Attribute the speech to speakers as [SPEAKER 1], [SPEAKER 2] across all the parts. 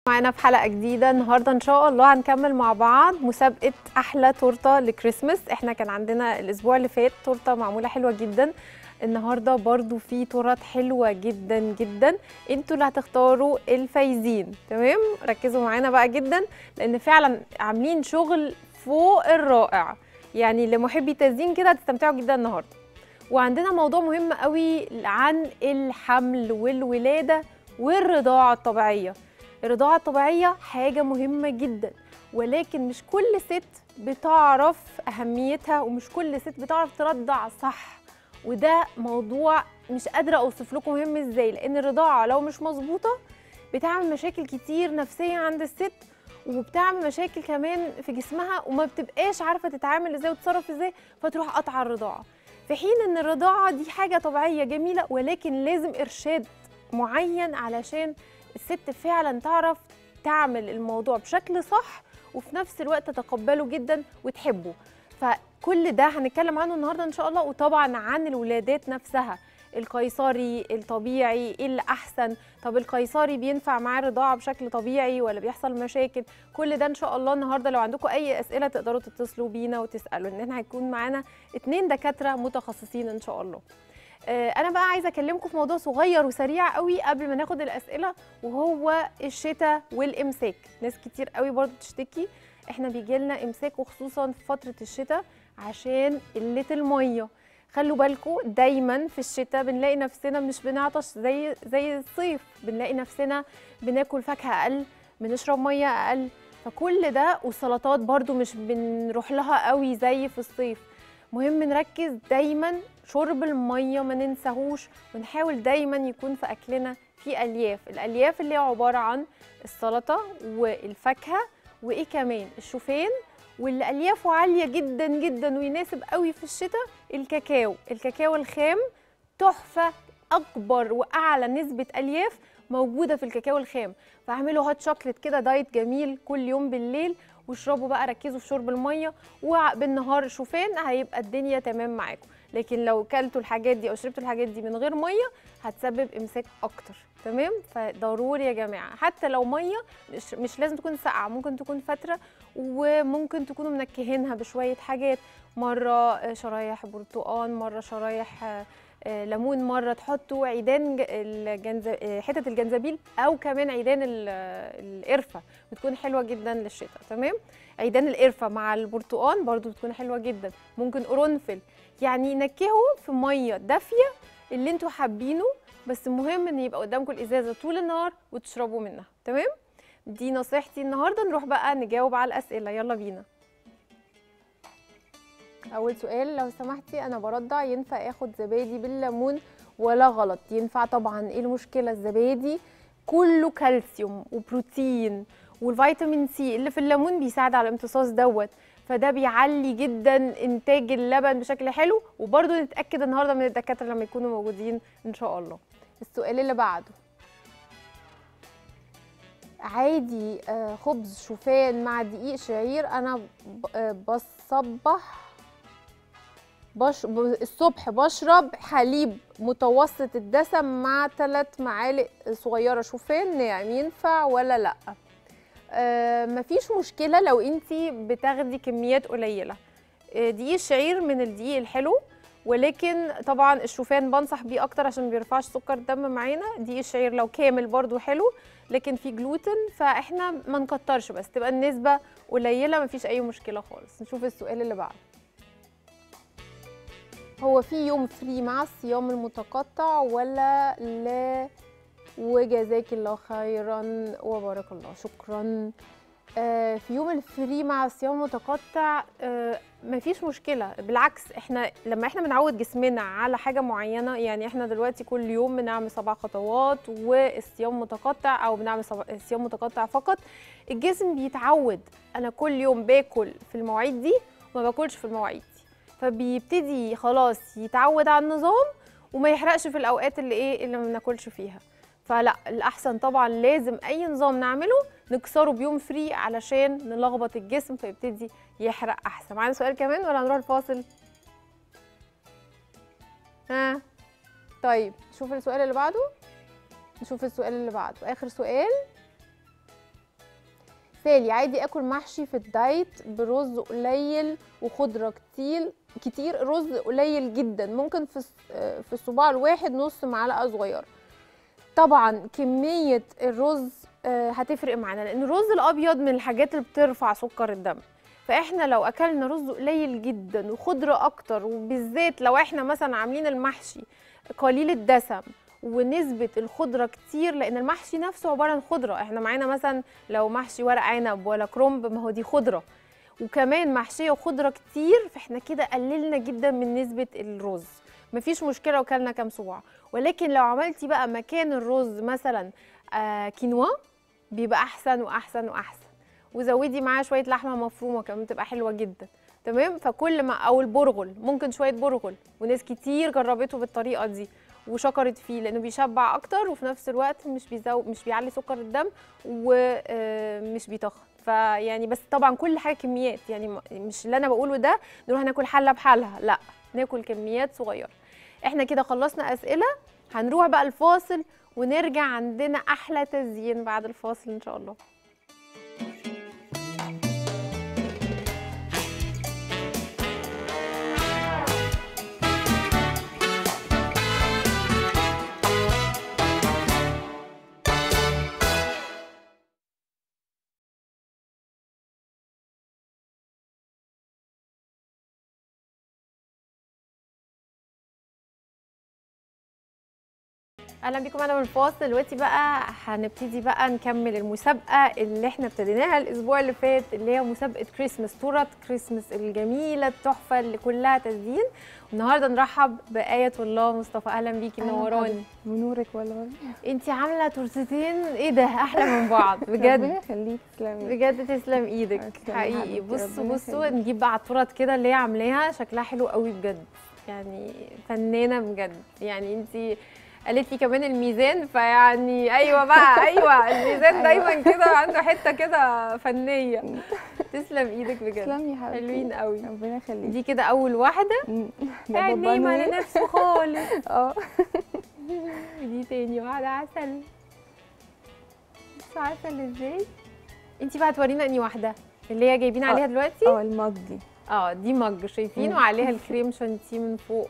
[SPEAKER 1] معانا في حلقه جديده النهارده ان شاء الله هنكمل مع بعض مسابقه احلى تورته لكريسماس احنا كان عندنا الاسبوع اللي فات تورته معموله حلوه جدا النهارده برضو في تورت حلوه جدا جدا انتوا اللي هتختاروا الفايزين تمام ركزوا معانا بقى جدا لان فعلا عاملين شغل فوق الرائع يعني لمحبي التزيين كده هتستمتعوا جدا النهارده وعندنا موضوع مهم قوي عن الحمل والولاده والرضاعه الطبيعيه الرضاعة الطبيعية حاجة مهمة جدا ولكن مش كل ست بتعرف أهميتها ومش كل ست بتعرف ترضع صح وده موضوع مش قادرة أوصف لكم مهم إزاي لأن الرضاعة لو مش مظبوطة بتعمل مشاكل كتير نفسية عند الست وبتعمل مشاكل كمان في جسمها وما بتبقاش عارفة تتعامل إزاي وتتصرف إزاي فتروح قطع الرضاعة في حين إن الرضاعة دي حاجة طبيعية جميلة ولكن لازم إرشاد معين علشان الست فعلا تعرف تعمل الموضوع بشكل صح وفي نفس الوقت تتقبله جدا وتحبه فكل ده هنتكلم عنه النهارده ان شاء الله وطبعا عن الولادات نفسها القيصري الطبيعي ايه اللي احسن طب القيصري بينفع معاه رضاعه بشكل طبيعي ولا بيحصل مشاكل كل ده ان شاء الله النهارده لو عندكم اي اسئله تقدروا تتصلوا بينا وتسالوا ان احنا هيكون معانا اتنين دكاتره متخصصين ان شاء الله انا بقى عايزه اكلمكم في موضوع صغير وسريع قوي قبل ما ناخد الاسئله وهو الشتاء والامساك ناس كتير قوي برضو تشتكي احنا بيجي لنا امساك وخصوصا في فتره الشتاء عشان قله الميه خلوا بالكم دايما في الشتاء بنلاقي نفسنا مش بنعطش زي زي الصيف بنلاقي نفسنا بناكل فاكهه اقل بنشرب ميه اقل فكل ده والسلطات برضو مش بنروح لها قوي زي في الصيف مهم نركز دايما شرب الميه ما ننساهوش ونحاول دايما يكون في اكلنا في الياف الالياف اللي هي عباره عن السلطه والفاكهه وايه كمان الشوفان واللي اليافه عاليه جدا جدا ويناسب قوي في الشتاء الكاكاو الكاكاو الخام تحفه اكبر واعلى نسبه الياف موجوده في الكاكاو الخام فاعملوا هات شوكليت كده دايت جميل كل يوم بالليل واشربوا بقى ركزوا في شرب الميه وبالنهار شوفان هيبقى الدنيا تمام معاكم لكن لو كلتوا الحاجات دي او شربتوا الحاجات دي من غير ميه هتسبب امساك اكتر تمام فضروري يا جماعه حتى لو ميه مش, مش لازم تكون ساقعه ممكن تكون فتره وممكن تكونوا منكهينها بشويه حاجات مره شرايح برتقان مره شرايح ليمون مره تحطوا عيدان الجنز... حتت الجنزبيل او كمان عيدان القرفه بتكون حلوه جدا للشتاء تمام عيدان القرفه مع البرتقان برضو بتكون حلوه جدا ممكن قرنفل يعني نكهوا في ميه دافيه اللي انتوا حابينه بس المهم ان يبقى قدامكم الازازه طول النهار وتشربوا منها تمام دي نصيحتي النهارده نروح بقى نجاوب على الاسئله يلا بينا اول سؤال لو سمحتي انا برضع ينفع اخد زبادي بالليمون ولا غلط ينفع طبعا ايه المشكله الزبادي كله كالسيوم وبروتين والفيتامين سي اللي في الليمون بيساعد على الامتصاص دوت فده بيعلي جدا انتاج اللبن بشكل حلو وبرده نتاكد النهارده من الدكاتره لما يكونوا موجودين ان شاء الله السؤال اللي بعده عادي خبز شوفان مع دقيق شعير انا بصبح بش... الصبح بشرب حليب متوسط الدسم مع ثلاث معالق صغيره شوفان ناعم ينفع ولا لا آه مفيش مشكله لو انت بتاخدي كميات قليله آه دقيق الشعير من الدقيق الحلو ولكن طبعا الشوفان بنصح بيه اكتر عشان ما بيرفعش سكر الدم معانا دقيق الشعير لو كامل برضو حلو لكن في جلوتين فاحنا ما نكترش بس تبقى النسبه قليله مفيش اي مشكله خالص نشوف السؤال اللي بعده هو في يوم فري مع الصيام المتقطع ولا لا وجزاك الله خيرا وبارك الله شكرا آه في يوم الفري مع الصيام المتقطع آه مفيش مشكله بالعكس احنا لما احنا بنعود جسمنا على حاجه معينه يعني احنا دلوقتي كل يوم بنعمل سبع خطوات والصيام متقطع او بنعمل صيام متقطع فقط الجسم بيتعود انا كل يوم باكل في المواعيد دي وما باكلش في المواعيد فبيبتدي خلاص يتعود على النظام وما يحرقش في الاوقات اللي ايه اللي ما بناكلش فيها فلا الاحسن طبعا لازم اي نظام نعمله نكسره بيوم فري علشان نلخبط الجسم فيبتدي يحرق احسن معانا سؤال كمان ولا هنروح الفاصل ها طيب نشوف السؤال اللي بعده نشوف السؤال اللي بعده اخر سؤال بالنسبه لي عادي اكل محشي في الدايت برز قليل وخضره كتير كتير رز قليل جدا ممكن في الص- آه، في الصباع الواحد نص معلقه صغيره طبعا كميه الرز آه، هتفرق معانا لان الرز الابيض من الحاجات اللي بترفع سكر الدم فاحنا لو اكلنا رز قليل جدا وخضره اكتر وبالذات لو احنا مثلا عاملين المحشي قليل الدسم ونسبه الخضره كتير لان المحشي نفسه عباره عن خضره احنا معانا مثلا لو محشي ورق عنب ولا كرنب ما هو دي خضره وكمان محشيه وخضره كتير فاحنا كده قللنا جدا من نسبه الرز مفيش مشكله لو كلنا كام صباع ولكن لو عملتي بقى مكان الرز مثلا آه كينوا بيبقى احسن واحسن واحسن وزودي معاه شويه لحمه مفرومه كمان بتبقى حلوه جدا تمام فكل ما او البرغل ممكن شويه برغل وناس كتير جربته بالطريقه دي وشكرت فيه لانه بيشبع اكتر وفي نفس الوقت مش بيزود مش بيعلي سكر الدم ومش بيتخن فيعني بس طبعا كل حاجه كميات يعني م- مش اللي انا بقوله ده نروح ناكل حله بحالها لا ناكل كميات صغيره احنا كده خلصنا اسئله هنروح بقى الفاصل ونرجع عندنا احلى تزيين بعد الفاصل ان شاء الله اهلا بيكم انا من الفاصل دلوقتي بقى هنبتدي بقى نكمل المسابقه اللي احنا ابتديناها الاسبوع اللي فات اللي هي مسابقه كريسمس تورت كريسمس الجميله التحفه اللي كلها تزيين النهارده نرحب بايه الله مصطفى اهلا بيكي
[SPEAKER 2] أهلاً
[SPEAKER 1] منوراني
[SPEAKER 2] بنورك ولا
[SPEAKER 1] انت عامله تورتتين ايه ده احلى من بعض بجد
[SPEAKER 2] ربنا يخليك تسلمي
[SPEAKER 1] بجد تسلم ايدك
[SPEAKER 2] تسلمي
[SPEAKER 1] حقيقي
[SPEAKER 2] حبيبتي،
[SPEAKER 1] بصوا
[SPEAKER 2] ربنا
[SPEAKER 1] بصوا
[SPEAKER 2] يخليك.
[SPEAKER 1] نجيب بقى التورت كده اللي هي عاملاها شكلها حلو قوي بجد يعني فنانه بجد يعني انت قالت لي كمان الميزان فيعني ايوه بقى ايوه الميزان
[SPEAKER 2] أيوة.
[SPEAKER 1] دايما كده عنده حته كده فنيه تسلم ايدك بجد
[SPEAKER 2] تسلمي يا حبيبتي
[SPEAKER 1] حلوين قوي
[SPEAKER 2] ربنا يخليك
[SPEAKER 1] دي كده اول واحده
[SPEAKER 2] مم. ده
[SPEAKER 1] يعني
[SPEAKER 2] بابا
[SPEAKER 1] نايمه على
[SPEAKER 2] نور.
[SPEAKER 1] نفسه خالص
[SPEAKER 2] اه
[SPEAKER 1] دي تاني واحده عسل بصوا عسل ازاي انت بقى هتورينا اني واحده اللي هي جايبين
[SPEAKER 2] آه.
[SPEAKER 1] عليها دلوقتي
[SPEAKER 2] اه المج دي
[SPEAKER 1] اه دي مج شايفين
[SPEAKER 2] مم.
[SPEAKER 1] وعليها الكريم شانتيه من فوق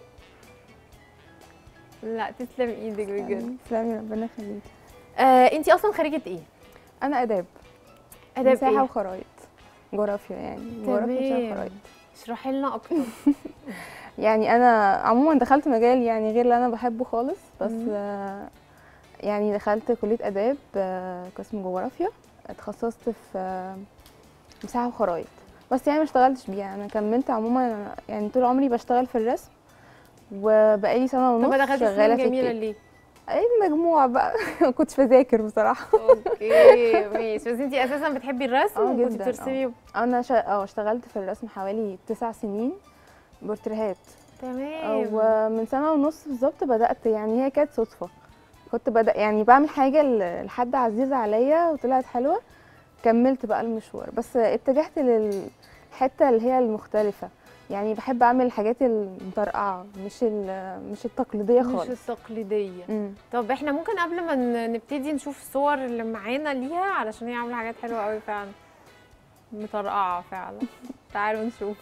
[SPEAKER 1] لا تسلم ايدك بجد
[SPEAKER 2] تسلمي ربنا يخليك
[SPEAKER 1] آه انت اصلا خريجه ايه
[SPEAKER 2] انا اداب
[SPEAKER 1] اداب
[SPEAKER 2] مساحه
[SPEAKER 1] ايه
[SPEAKER 2] وخرايط جغرافيا يعني جغرافيا مساحة
[SPEAKER 1] تمام
[SPEAKER 2] وخرايط
[SPEAKER 1] اشرحي لنا اكتر
[SPEAKER 2] يعني انا عموما دخلت مجال يعني غير اللي انا بحبه خالص بس
[SPEAKER 1] مم.
[SPEAKER 2] آه، يعني دخلت كليه اداب آه، قسم جغرافيا اتخصصت في آه، مساحه وخرايط بس يعني ما اشتغلتش بيها انا كملت عموما يعني طول عمري بشتغل في الرسم وبقالي سنه
[SPEAKER 1] طب
[SPEAKER 2] ونص
[SPEAKER 1] ما دخلتي
[SPEAKER 2] شغاله
[SPEAKER 1] فنون
[SPEAKER 2] في
[SPEAKER 1] جميله
[SPEAKER 2] الكيك.
[SPEAKER 1] ليه
[SPEAKER 2] ايه المجموع بقى ما كنتش بذاكر بصراحه
[SPEAKER 1] اوكي ماشي بس انت اساسا بتحبي الرسم
[SPEAKER 2] اه
[SPEAKER 1] وكنت
[SPEAKER 2] جداً،
[SPEAKER 1] بترسمي
[SPEAKER 2] انا شا... اه اشتغلت في الرسم حوالي تسع سنين بورتريهات
[SPEAKER 1] تمام
[SPEAKER 2] ومن سنه ونص بالظبط بدات يعني هي كانت صدفه كنت بدا يعني بعمل حاجه ل- لحد عزيز عليا وطلعت حلوه كملت بقى المشوار بس اتجهت للحته اللي هي المختلفه يعني بحب اعمل الحاجات المطرقعه مش ال- مش التقليديه
[SPEAKER 1] مش
[SPEAKER 2] خالص
[SPEAKER 1] التقليديه
[SPEAKER 2] مم.
[SPEAKER 1] طب احنا ممكن قبل ما ن- نبتدي نشوف الصور اللي معانا ليها علشان هي عامله حاجات حلوه قوي فعلا مطرقعه فعلا تعالوا نشوف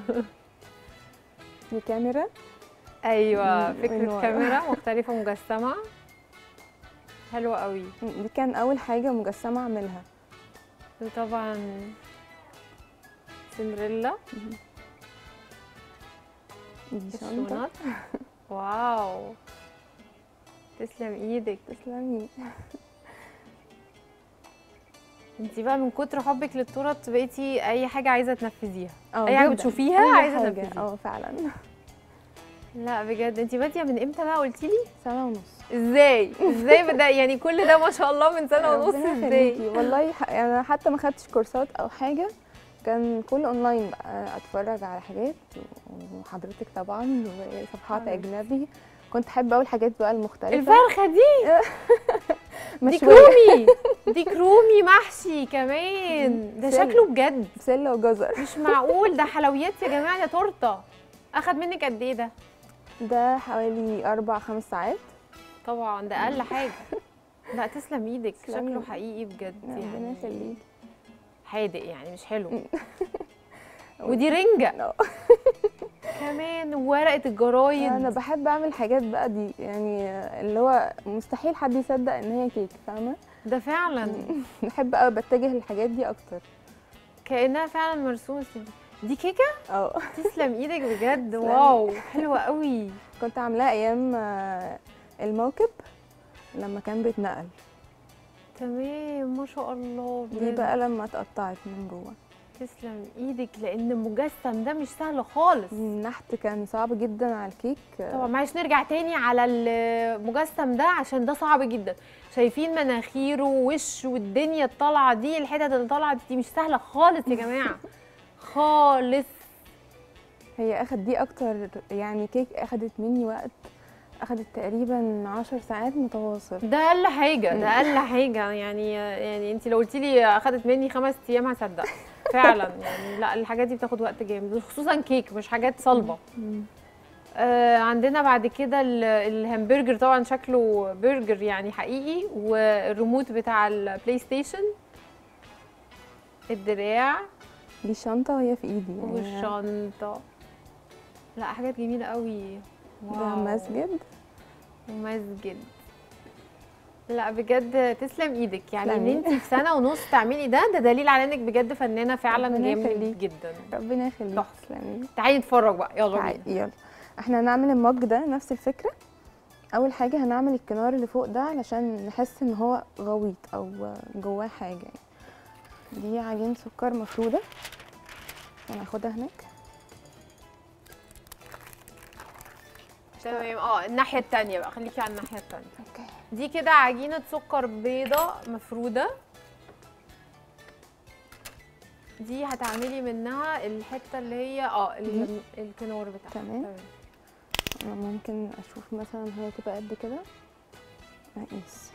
[SPEAKER 2] دي كاميرا
[SPEAKER 1] ايوه
[SPEAKER 2] مم،
[SPEAKER 1] فكره
[SPEAKER 2] من
[SPEAKER 1] كاميرا مختلفه مجسمه حلوه قوي
[SPEAKER 2] دي كان اول حاجه مجسمه اعملها
[SPEAKER 1] طبعا سندريلا
[SPEAKER 2] دي شنطه
[SPEAKER 1] الشنط واو تسلم ايدك
[SPEAKER 2] تسلمي
[SPEAKER 1] انت بقى من كتر حبك للتورت بقيتي اي حاجه عايزه تنفذيها
[SPEAKER 2] اه
[SPEAKER 1] اي حاجه
[SPEAKER 2] جداً.
[SPEAKER 1] بتشوفيها
[SPEAKER 2] أي
[SPEAKER 1] عايزه
[SPEAKER 2] حاجة.
[SPEAKER 1] تنفذيها
[SPEAKER 2] اه فعلا
[SPEAKER 1] لا بجد انت باديه من امتى بقى قلتي لي
[SPEAKER 2] سنه ونص
[SPEAKER 1] ازاي ازاي بدا يعني كل ده ما شاء الله من سنه ونص
[SPEAKER 2] ربنا
[SPEAKER 1] ازاي
[SPEAKER 2] يخليكي. والله ح... يعني انا حتى ما خدتش كورسات او حاجه كان كله اونلاين بقى اتفرج على حاجات وحضرتك طبعا وصفحات
[SPEAKER 1] حبيبتي.
[SPEAKER 2] اجنبي كنت احب اقول الحاجات بقى المختلفه
[SPEAKER 1] الفرخه دي دي
[SPEAKER 2] مشوية
[SPEAKER 1] كرومي دي كرومي محشي كمان ده
[SPEAKER 2] سل.
[SPEAKER 1] شكله بجد
[SPEAKER 2] بسله وجزر
[SPEAKER 1] مش معقول ده حلويات يا جماعه ده تورته اخد منك قد ايه ده
[SPEAKER 2] ده حوالي اربع خمس ساعات
[SPEAKER 1] طبعا ده اقل حاجه لا تسلم ايدك
[SPEAKER 2] تسلمي.
[SPEAKER 1] شكله حقيقي بجد
[SPEAKER 2] ربنا
[SPEAKER 1] يعني
[SPEAKER 2] يخليك
[SPEAKER 1] حادق يعني مش حلو ودي رنجه
[SPEAKER 2] آه.
[SPEAKER 1] كمان ورقه الجرايد
[SPEAKER 2] انا بحب اعمل حاجات بقى دي يعني اللي هو مستحيل حد يصدق ان هي كيك فاهمه
[SPEAKER 1] ده فعلا
[SPEAKER 2] بحب قوي بتجه للحاجات دي اكتر
[SPEAKER 1] كانها فعلا مرسومه سيدي. دي كيكه
[SPEAKER 2] اه
[SPEAKER 1] تسلم ايدك بجد واو حلوه قوي
[SPEAKER 2] كنت عاملاها ايام آه، الموكب لما كان بيتنقل
[SPEAKER 1] تمام ما شاء الله
[SPEAKER 2] دي
[SPEAKER 1] بجد.
[SPEAKER 2] بقى لما اتقطعت من جوه
[SPEAKER 1] تسلم ايدك لان المجسم ده مش سهل خالص
[SPEAKER 2] النحت كان صعب جدا على الكيك
[SPEAKER 1] طبعا معلش نرجع تاني على المجسم ده عشان ده صعب جدا شايفين مناخيره ووش والدنيا الطالعه دي الحتت اللي طالعه دي مش سهله خالص يا جماعه خالص
[SPEAKER 2] هي اخد دي اكتر يعني كيك اخدت مني وقت اخدت تقريبا عشر ساعات متواصل
[SPEAKER 1] ده اقل حاجه ده اقل حاجه يعني يعني انت لو قلتي لي اخدت مني خمس ايام هصدق فعلا يعني لا الحاجات دي بتاخد وقت جامد خصوصا كيك مش حاجات صلبه آه عندنا بعد كده ال- الهمبرجر طبعا شكله برجر يعني حقيقي والريموت بتاع البلاي ستيشن الدراع
[SPEAKER 2] دي شنطه وهي في ايدي يعني
[SPEAKER 1] والشنطه لا حاجات جميله قوي
[SPEAKER 2] ده
[SPEAKER 1] واو.
[SPEAKER 2] مسجد
[SPEAKER 1] ومسجد لا بجد تسلم ايدك يعني ان
[SPEAKER 2] تسلمي.
[SPEAKER 1] انت في سنه ونص تعملي ده ده دليل على انك بجد فنانه فعلا
[SPEAKER 2] ربنا
[SPEAKER 1] جامد
[SPEAKER 2] يخليك.
[SPEAKER 1] جدا
[SPEAKER 2] ربنا يخليك
[SPEAKER 1] تحفة.
[SPEAKER 2] تسلمي
[SPEAKER 1] تعالي نتفرج بقى يلا
[SPEAKER 2] تعالي،
[SPEAKER 1] بينا
[SPEAKER 2] يلا احنا هنعمل المج ده نفس الفكره اول حاجه هنعمل الكنار اللي فوق ده علشان نحس ان هو غويط او جواه حاجه يعني. دي عجين سكر مفروده هناخدها هناك
[SPEAKER 1] تمام اه الناحيه التانية بقى خليكي على الناحيه التانية
[SPEAKER 2] اوكي
[SPEAKER 1] دي كده عجينه سكر بيضه مفروده دي هتعملي منها الحته اللي هي اه ال- الكنور بتاعها
[SPEAKER 2] تمام. انا ممكن اشوف مثلا هي تبقى قد كده اقيس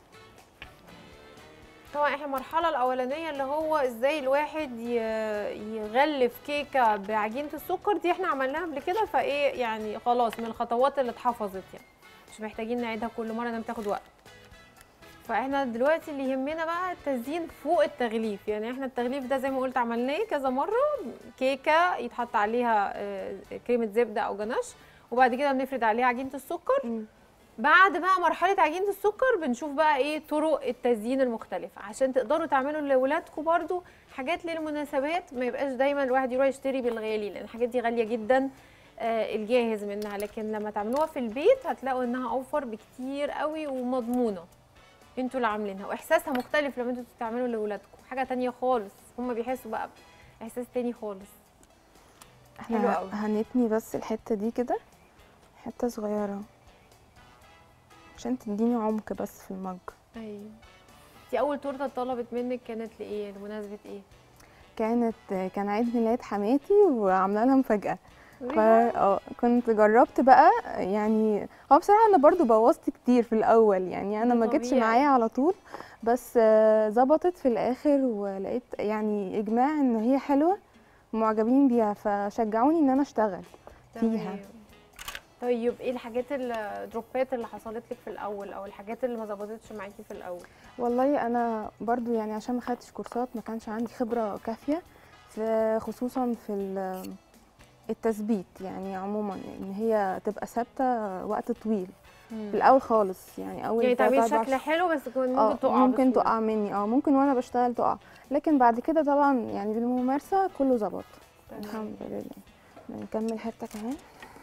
[SPEAKER 1] طبعا احنا المرحله الاولانيه اللي هو ازاي الواحد ي- يغلف كيكه بعجينه السكر دي احنا عملناها قبل كده فايه يعني خلاص من الخطوات اللي اتحفظت يعني مش محتاجين نعيدها كل مره ده بتاخد وقت فاحنا دلوقتي اللي يهمنا بقى التزيين فوق التغليف يعني احنا التغليف ده زي ما قلت عملناه كذا مره كيكه يتحط عليها آه، كريمه زبده او جناش وبعد كده بنفرد عليها عجينه السكر بعد بقى مرحله عجينه السكر بنشوف بقى ايه طرق التزيين المختلفه عشان تقدروا تعملوا لاولادكم برضو حاجات للمناسبات ما يبقاش دايما الواحد يروح يشتري بالغالي لان الحاجات دي غاليه جدا آه، الجاهز منها لكن لما تعملوها في البيت هتلاقوا انها اوفر بكتير قوي ومضمونه انتوا اللي عاملينها واحساسها مختلف لما انتوا تعملوا لاولادكم حاجه تانية خالص هم بيحسوا بقى باحساس تاني خالص حلو
[SPEAKER 2] احنا
[SPEAKER 1] قوي.
[SPEAKER 2] هنتني بس الحته دي كده حته صغيره عشان تديني عمق بس في المج
[SPEAKER 1] ايوه دي اول تورته اتطلبت منك كانت لايه لمناسبه ايه
[SPEAKER 2] كانت كان عيد ميلاد حماتي وعامله لها مفاجاه ف اه كنت جربت بقى يعني هو بصراحه انا برضو بوظت كتير في الاول يعني انا
[SPEAKER 1] ده
[SPEAKER 2] ما جتش
[SPEAKER 1] طبيعي.
[SPEAKER 2] معايا على طول بس آه، ظبطت في الاخر ولقيت يعني اجماع ان هي حلوه معجبين بيها فشجعوني ان انا اشتغل فيها.
[SPEAKER 1] تمام. طيب ايه الحاجات الدروبات اللي حصلت لك في الاول او الحاجات اللي ما ظبطتش معاكي في الاول
[SPEAKER 2] والله انا برضو يعني عشان ما خدتش كورسات ما كانش عندي خبره كافيه في خصوصا في ال- التثبيت يعني عموما ان هي تبقى ثابته وقت طويل في الاول خالص يعني اول
[SPEAKER 1] يعني
[SPEAKER 2] تلات
[SPEAKER 1] تعملي
[SPEAKER 2] أربع
[SPEAKER 1] شكل حلو بس كمان
[SPEAKER 2] اه
[SPEAKER 1] ممكن تقع
[SPEAKER 2] ممكن
[SPEAKER 1] بسهولة.
[SPEAKER 2] تقع مني اه ممكن وانا بشتغل تقع لكن بعد كده طبعا يعني بالممارسه كله ظبط
[SPEAKER 1] تمام.
[SPEAKER 2] الحمد لله نكمل حته كمان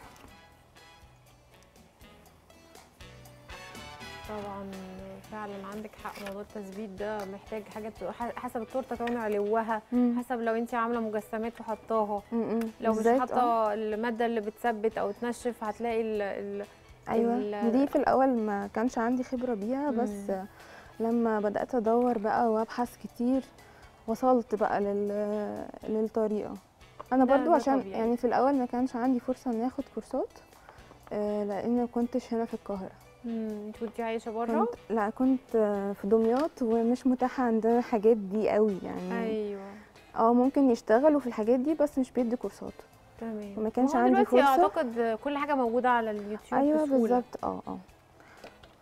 [SPEAKER 1] طبعا فعلا عندك حق موضوع التثبيت ده محتاج حاجات ح- حسب التورته كمان علوها حسب لو انت عامله مجسمات وحطاها
[SPEAKER 2] م-م.
[SPEAKER 1] لو مش
[SPEAKER 2] بالذات،
[SPEAKER 1] حاطه
[SPEAKER 2] آه.
[SPEAKER 1] الماده اللي بتثبت او تنشف هتلاقي ال ال
[SPEAKER 2] ايوه
[SPEAKER 1] ال-
[SPEAKER 2] دي في الاول ما كانش عندي خبره بيها بس
[SPEAKER 1] مم.
[SPEAKER 2] لما بدات ادور بقى وابحث كتير وصلت بقى لل... للطريقه انا
[SPEAKER 1] ده-
[SPEAKER 2] برضو
[SPEAKER 1] ده
[SPEAKER 2] عشان
[SPEAKER 1] طبيعي.
[SPEAKER 2] يعني في الاول ما كانش عندي فرصه اني اخد كورسات آه، لان ما كنتش هنا في القاهره
[SPEAKER 1] مم، انت كنتي عايشه بره
[SPEAKER 2] كنت لا كنت آه، في دمياط ومش متاحه عندنا الحاجات دي قوي يعني
[SPEAKER 1] ايوه
[SPEAKER 2] اه ممكن يشتغلوا في الحاجات دي بس مش بيدي كورسات
[SPEAKER 1] تمام
[SPEAKER 2] وما كانش
[SPEAKER 1] هو
[SPEAKER 2] عندي
[SPEAKER 1] دلوقتي
[SPEAKER 2] فرصة.
[SPEAKER 1] اعتقد كل حاجه موجوده على اليوتيوب
[SPEAKER 2] ايوه
[SPEAKER 1] بسهولة.
[SPEAKER 2] بالظبط اه اه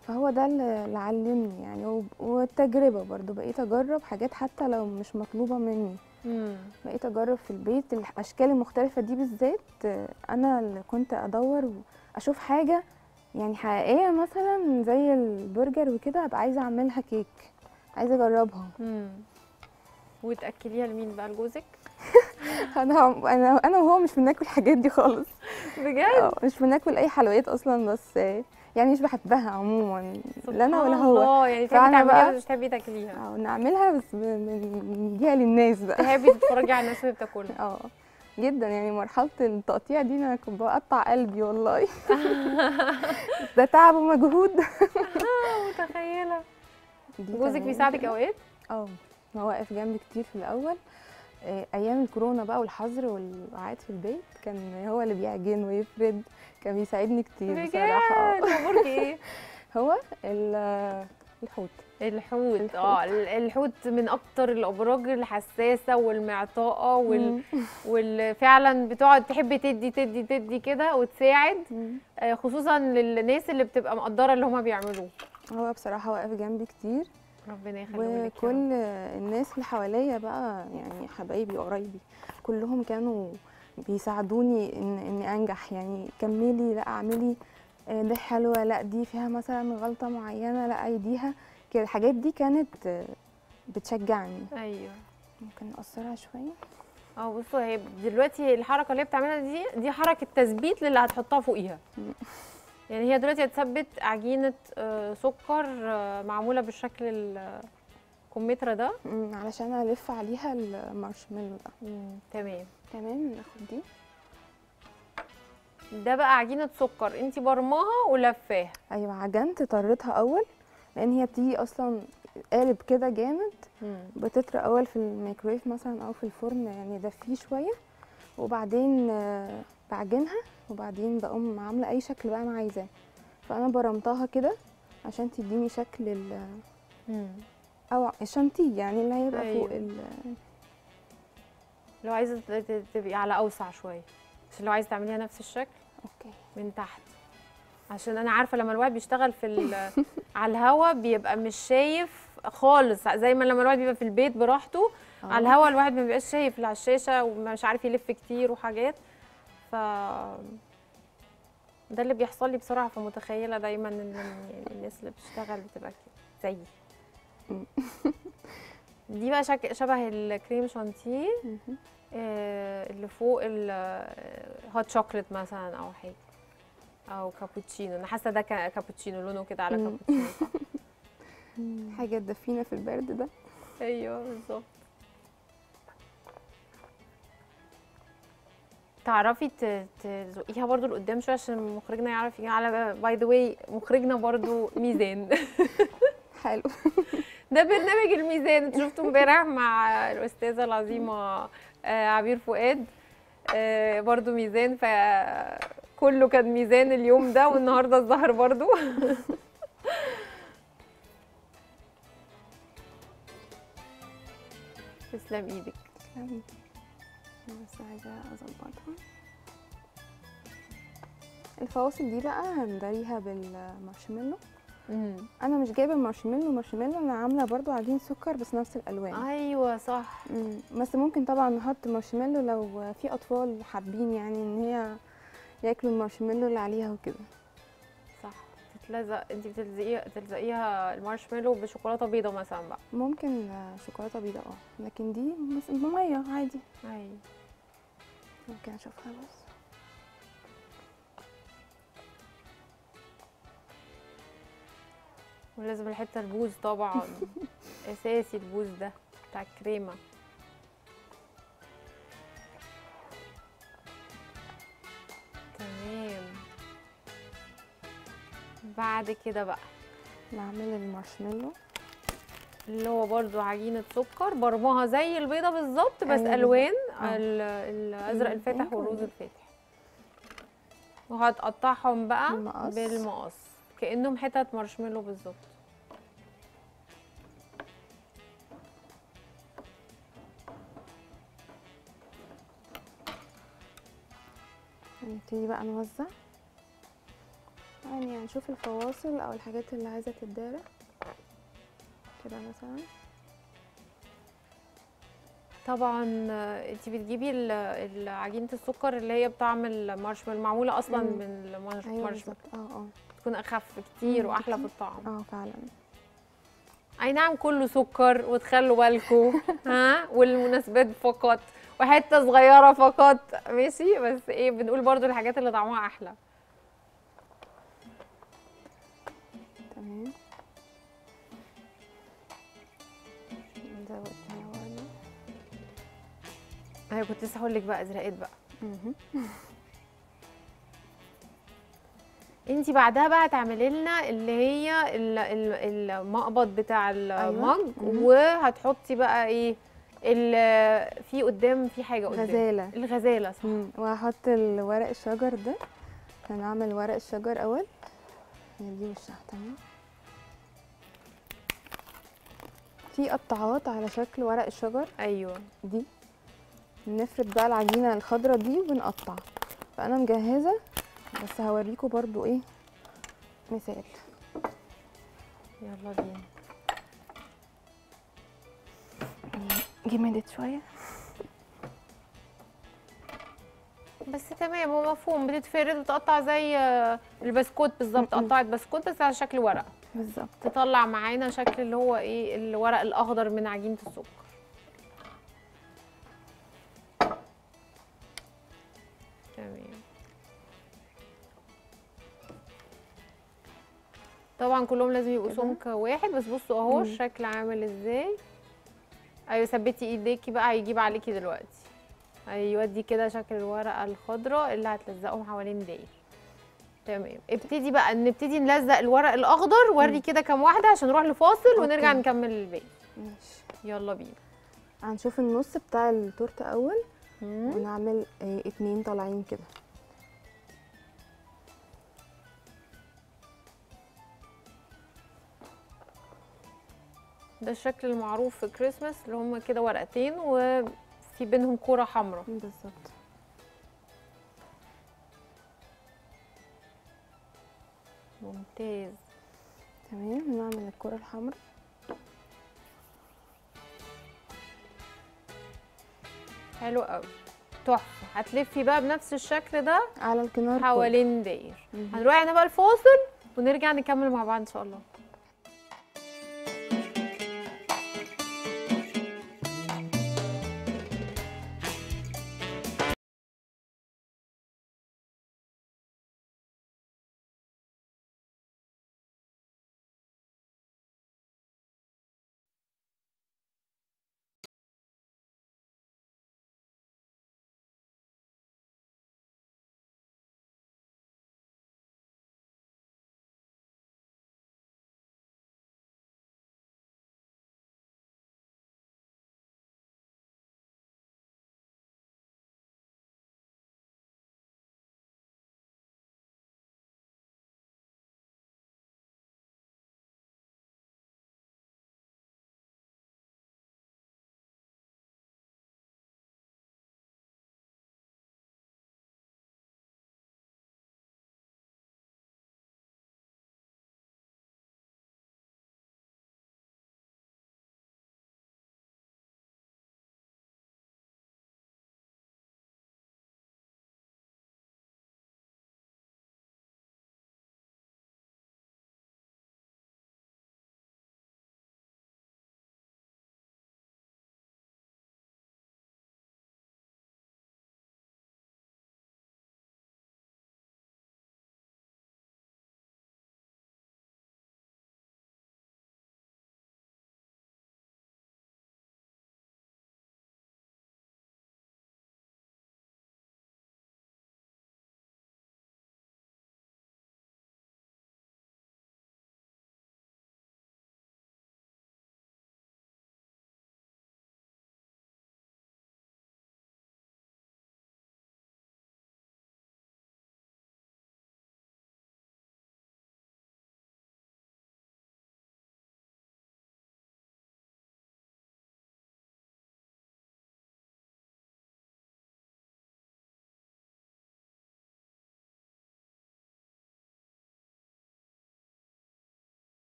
[SPEAKER 2] فهو ده اللي اللي علمني يعني وب- والتجربة برضو بقيت أجرب حاجات حتى لو مش مطلوبة مني
[SPEAKER 1] مم.
[SPEAKER 2] بقيت أجرب في البيت الأشكال المختلفة دي بالذات آه، أنا اللي كنت أدور أشوف حاجة يعني حقيقية مثلا زي البرجر وكده أبقى عايزة أعملها كيك عايزة أجربها
[SPEAKER 1] مم. وتاكليها لمين بقى لجوزك
[SPEAKER 2] أنا أنا أنا وهو مش بناكل الحاجات دي خالص
[SPEAKER 1] بجد
[SPEAKER 2] آه، مش بناكل أي حلويات أصلا بس آه، يعني مش بحبها عموما لا أنا ولا
[SPEAKER 1] سبحان
[SPEAKER 2] هو
[SPEAKER 1] الله يعني تحبي
[SPEAKER 2] فأنا
[SPEAKER 1] تعمليها
[SPEAKER 2] بقى-
[SPEAKER 1] بس مش تحبي تاكليها
[SPEAKER 2] أو نعملها بس ب- نديها للناس بقى
[SPEAKER 1] تحبي تتفرجي على الناس وهي بتاكلها
[SPEAKER 2] اه جدا يعني مرحلة التقطيع دي انا كنت بقطع قلبي والله ده تعب ومجهود
[SPEAKER 1] متخيله
[SPEAKER 2] دي
[SPEAKER 1] جوزك
[SPEAKER 2] تمام
[SPEAKER 1] بيساعدك
[SPEAKER 2] كده.
[SPEAKER 1] اوقات
[SPEAKER 2] اه هو واقف جنبي كتير في الاول آه، ايام الكورونا بقى والحظر والقعاد في البيت كان هو اللي بيعجن ويفرد كان بيساعدني كتير بصراحة اه
[SPEAKER 1] بجد امورك ايه
[SPEAKER 2] هو ال- الحوت
[SPEAKER 1] الحوت
[SPEAKER 2] الحوت.
[SPEAKER 1] اه ال- الحوت من اكتر الابراج الحساسه والمعطاءه وال...
[SPEAKER 2] مم.
[SPEAKER 1] واللي فعلا بتقعد تحب تدي تدي تدي كده وتساعد
[SPEAKER 2] مم.
[SPEAKER 1] آه، خصوصا للناس اللي بتبقى مقدره اللي هما بيعملوه
[SPEAKER 2] هو بصراحة واقف جنبي كتير
[SPEAKER 1] ربنا يخليه لك يا رب.
[SPEAKER 2] وكل الناس اللي حواليا بقى يعني حبايبي وقرايبي كلهم كانوا بيساعدوني ان اني انجح يعني كملي لا اعملي آه، دي حلوه لا دي فيها مثلا غلطه معينه لا ايديها كده الحاجات دي كانت آه، بتشجعني
[SPEAKER 1] ايوه
[SPEAKER 2] ممكن نقصرها شويه
[SPEAKER 1] اه بصوا هي دلوقتي الحركه اللي هي بتعملها دي دي حركه تثبيت للي هتحطها فوقيها
[SPEAKER 2] مم.
[SPEAKER 1] يعني هي دلوقتي هتثبت عجينه آه، سكر آه، معموله بالشكل الكمثرى ده
[SPEAKER 2] مم، علشان الف عليها المارشميلو ده
[SPEAKER 1] تمام
[SPEAKER 2] تمام ناخد دي
[SPEAKER 1] ده بقى عجينه سكر انت برماها ولفاها
[SPEAKER 2] ايوه عجنت طريتها اول لان هي بتيجي اصلا قالب كده جامد بتطرى اول في الميكرويف مثلا او في الفرن يعني دفيه شويه وبعدين آه، بعجنها وبعدين بقوم عامله اي شكل بقى انا عايزاه فانا برمتها كده عشان تديني شكل ال او الشانتيه يعني اللي هيبقى
[SPEAKER 1] أيوة.
[SPEAKER 2] فوق ال
[SPEAKER 1] لو عايزه ت- ت- تبقي على اوسع شويه عشان لو عايزه تعمليها نفس الشكل
[SPEAKER 2] اوكي
[SPEAKER 1] من تحت عشان انا عارفه لما الواحد بيشتغل في ال- على الهوا بيبقى مش شايف خالص زي ما لما الواحد بيبقى في البيت براحته على الهوا الواحد ما بيبقاش شايف اللي على الشاشه ومش عارف يلف كتير وحاجات ف ده اللي بيحصل لي بسرعه فمتخيله دايما ان يعني الناس اللي بتشتغل بتبقى كده زيي
[SPEAKER 2] مم.
[SPEAKER 1] دي بقى شك... شبه الكريم شانتيه
[SPEAKER 2] مهم.
[SPEAKER 1] آه، اللي فوق الهوت شوكليت مثلا او حاجه او كابوتشينو انا حاسه ده كا- كابوتشينو لونه كده على
[SPEAKER 2] مم.
[SPEAKER 1] كابوتشينو صح؟
[SPEAKER 2] حاجه تدفينا في البرد ده
[SPEAKER 1] ايوه بالظبط تعرفي ت- تزقيها برضو لقدام شويه عشان مخرجنا يعرف يجي على باي ذا واي مخرجنا برضو ميزان
[SPEAKER 2] حلو
[SPEAKER 1] ده برنامج الميزان انت شفته امبارح مع الاستاذه العظيمه آه، عبير فؤاد آه، برضو ميزان فكله كان ميزان اليوم ده والنهارده الظهر برضو تسلم ايدك
[SPEAKER 2] تسلمي. بس عايزه اظبطها الفواصل دي بقى هندريها بالمارشميلو انا مش جايبه المارشميلو مارشميلو انا عامله برضو عجين سكر بس نفس الالوان
[SPEAKER 1] ايوه صح
[SPEAKER 2] مم. بس ممكن طبعا نحط مارشميلو لو في اطفال حابين يعني ان هي ياكلوا المارشميلو اللي عليها وكده
[SPEAKER 1] صح تتلزق انت بتلزقيها تلزقيها المارشميلو بشوكولاته بيضه مثلا بقى
[SPEAKER 2] ممكن آه، شوكولاته بيضاء اه لكن دي بس بميه عادي
[SPEAKER 1] ايوه
[SPEAKER 2] ممكن اشوفها بس
[SPEAKER 1] ولازم الحته البوز طبعا اساسي البوز ده بتاع الكريمه تمام بعد كده بقى
[SPEAKER 2] نعمل المارشميلو
[SPEAKER 1] اللي هو برضو عجينة سكر برموها زي البيضة بالظبط بس
[SPEAKER 2] أيوة
[SPEAKER 1] ألوان
[SPEAKER 2] آه.
[SPEAKER 1] ال- الأزرق الفاتح
[SPEAKER 2] أيوة.
[SPEAKER 1] والروز الفاتح وهتقطعهم بقى
[SPEAKER 2] بالمقص.
[SPEAKER 1] بالمقص كأنهم حتت مارشميلو بالظبط
[SPEAKER 2] نبتدي بقى نوزع يعني هنشوف الفواصل او الحاجات اللي عايزه تتدارى كده مثلا
[SPEAKER 1] طبعا انت بتجيبي ال- ال- عجينه السكر اللي هي بطعم المارشميلو معموله اصلا
[SPEAKER 2] مم.
[SPEAKER 1] من
[SPEAKER 2] ايوه
[SPEAKER 1] المارشميلو
[SPEAKER 2] بالظبط اه اه
[SPEAKER 1] تكون اخف كتير
[SPEAKER 2] مم،
[SPEAKER 1] واحلى في
[SPEAKER 2] كتير.
[SPEAKER 1] الطعم
[SPEAKER 2] اه فعلا
[SPEAKER 1] اي نعم كله سكر وتخلوا بالكم ها والمناسبات فقط وحته صغيره فقط ماشي بس ايه بنقول برضو الحاجات اللي طعمها احلى
[SPEAKER 2] تمام نزود هنا ورده
[SPEAKER 1] ايوه كنت لسه هقول لك بقى ازرقات بقى
[SPEAKER 2] مهم.
[SPEAKER 1] انت بعدها بقى تعملي لنا اللي هي ال- ال- المقبض بتاع المج
[SPEAKER 2] مهم.
[SPEAKER 1] وهتحطي بقى ايه ال- في قدام في حاجه قدام
[SPEAKER 2] غزاله
[SPEAKER 1] الغزاله صح
[SPEAKER 2] مم. وهحط الورق الشجر ده هنعمل ورق الشجر اول هي دي وشها تمام في قطعات على شكل ورق الشجر
[SPEAKER 1] ايوه
[SPEAKER 2] دي نفرد بقى العجينه الخضراء دي وبنقطع فانا مجهزه بس هوريكم برضو ايه مثال
[SPEAKER 1] يلا بينا
[SPEAKER 2] جمدت شويه
[SPEAKER 1] بس تمام هو مفهوم بتتفرد وتقطع زي آه، البسكوت بالظبط
[SPEAKER 2] م-م.
[SPEAKER 1] قطعت بسكوت بس على شكل ورقه
[SPEAKER 2] بالظبط
[SPEAKER 1] تطلع معانا شكل اللي هو ايه الورق الاخضر من عجينه السكر تمام طبعا كلهم لازم يبقوا
[SPEAKER 2] كده.
[SPEAKER 1] سمك واحد بس بصوا اهو
[SPEAKER 2] مم.
[SPEAKER 1] الشكل عامل ازاي ايوه ثبتي ايديكي بقى هيجيب عليكي دلوقتي ايوه دي كده شكل الورقه الخضراء اللي هتلزقهم حوالين داير تمام ابتدي بقى نبتدي نلزق الورق الاخضر وري
[SPEAKER 2] مم.
[SPEAKER 1] كده كام واحده عشان نروح لفاصل ونرجع
[SPEAKER 2] أوكي.
[SPEAKER 1] نكمل الباقي
[SPEAKER 2] ماشي
[SPEAKER 1] يلا بينا
[SPEAKER 2] هنشوف النص بتاع التورته اول
[SPEAKER 1] مم.
[SPEAKER 2] ونعمل اه اتنين طالعين كده
[SPEAKER 1] ده الشكل المعروف في كريسماس اللي هم كده ورقتين وفي بينهم كوره حمراء
[SPEAKER 2] بالظبط
[SPEAKER 1] ممتاز
[SPEAKER 2] تمام نعمل الكرة الحمراء
[SPEAKER 1] حلو قوي تحفه هتلفي بقى بنفس الشكل ده
[SPEAKER 2] على الكنار كله.
[SPEAKER 1] حوالين داير
[SPEAKER 2] مهم.
[SPEAKER 1] هنروح هنا بقى الفاصل ونرجع نكمل مع بعض ان شاء الله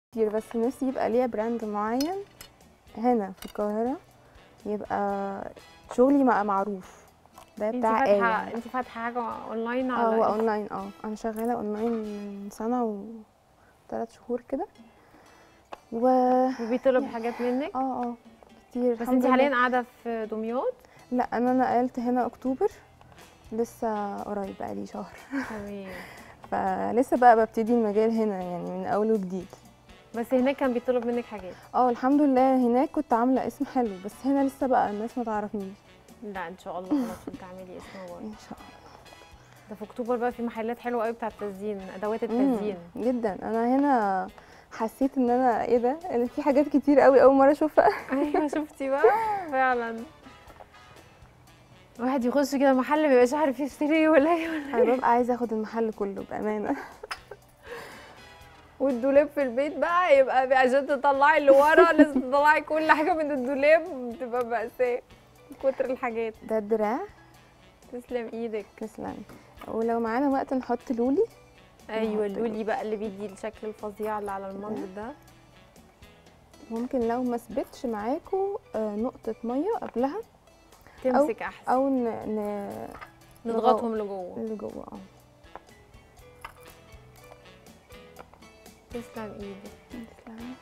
[SPEAKER 2] كتير بس نفسي يبقى ليا براند معين هنا في القاهرة يبقى شغلي بقى معروف ده
[SPEAKER 1] انت
[SPEAKER 2] بتاع
[SPEAKER 1] فاتحه
[SPEAKER 2] آية
[SPEAKER 1] انت فاتحه حاجه اونلاين
[SPEAKER 2] اه
[SPEAKER 1] على
[SPEAKER 2] هو
[SPEAKER 1] إيه؟
[SPEAKER 2] اونلاين اه انا شغالة اونلاين من سنة و ثلاث شهور كده و اه
[SPEAKER 1] وبيطلب حاجات منك
[SPEAKER 2] اه كتير
[SPEAKER 1] بس
[SPEAKER 2] الحمد
[SPEAKER 1] انت
[SPEAKER 2] لله.
[SPEAKER 1] حاليا قاعده في دمياط
[SPEAKER 2] لا انا نقلت هنا اكتوبر لسه قريب بقالي شهر
[SPEAKER 1] تمام
[SPEAKER 2] فلسه بقى ببتدي المجال هنا يعني من اول وجديد
[SPEAKER 1] بس هناك كان بيطلب منك حاجات
[SPEAKER 2] اه الحمد لله هناك كنت عامله اسم حلو بس هنا لسه بقى الناس ما تعرفنيش
[SPEAKER 1] لا ان شاء الله خلاص تعملي اسم برضه
[SPEAKER 2] ان شاء الله
[SPEAKER 1] ده في اكتوبر بقى في محلات حلوه قوي بتاعه التزيين ادوات
[SPEAKER 2] مم،
[SPEAKER 1] التزيين
[SPEAKER 2] جدا انا هنا حسيت ان انا ايه ده ان في حاجات كتير قوي اول مره اشوفها
[SPEAKER 1] ايوه شفتي بقى فعلا الواحد يخش كده محل ما بيبقاش عارف يشتري ايه ولا ايه ولا
[SPEAKER 2] انا ببقى عايزه اخد المحل كله بامانه
[SPEAKER 1] والدولاب في البيت بقى يبقى عشان تطلعي اللي ورا لازم تطلعي كل حاجه من الدولاب بتبقى مأساة كتر الحاجات
[SPEAKER 2] ده الدراع
[SPEAKER 1] تسلم ايدك
[SPEAKER 2] تسلم ولو معانا وقت نحط لولي
[SPEAKER 1] ايوه
[SPEAKER 2] نحط
[SPEAKER 1] اللولي بقى اللي بيدي الشكل الفظيع اللي على المنظر ده
[SPEAKER 2] ممكن لو ما ثبتش معاكوا آه، نقطه ميه قبلها
[SPEAKER 1] تمسك احسن
[SPEAKER 2] او ن... ن...
[SPEAKER 1] نضغطهم لجوه
[SPEAKER 2] اللي جوه اه
[SPEAKER 1] تسلم ايدك
[SPEAKER 2] تسلم.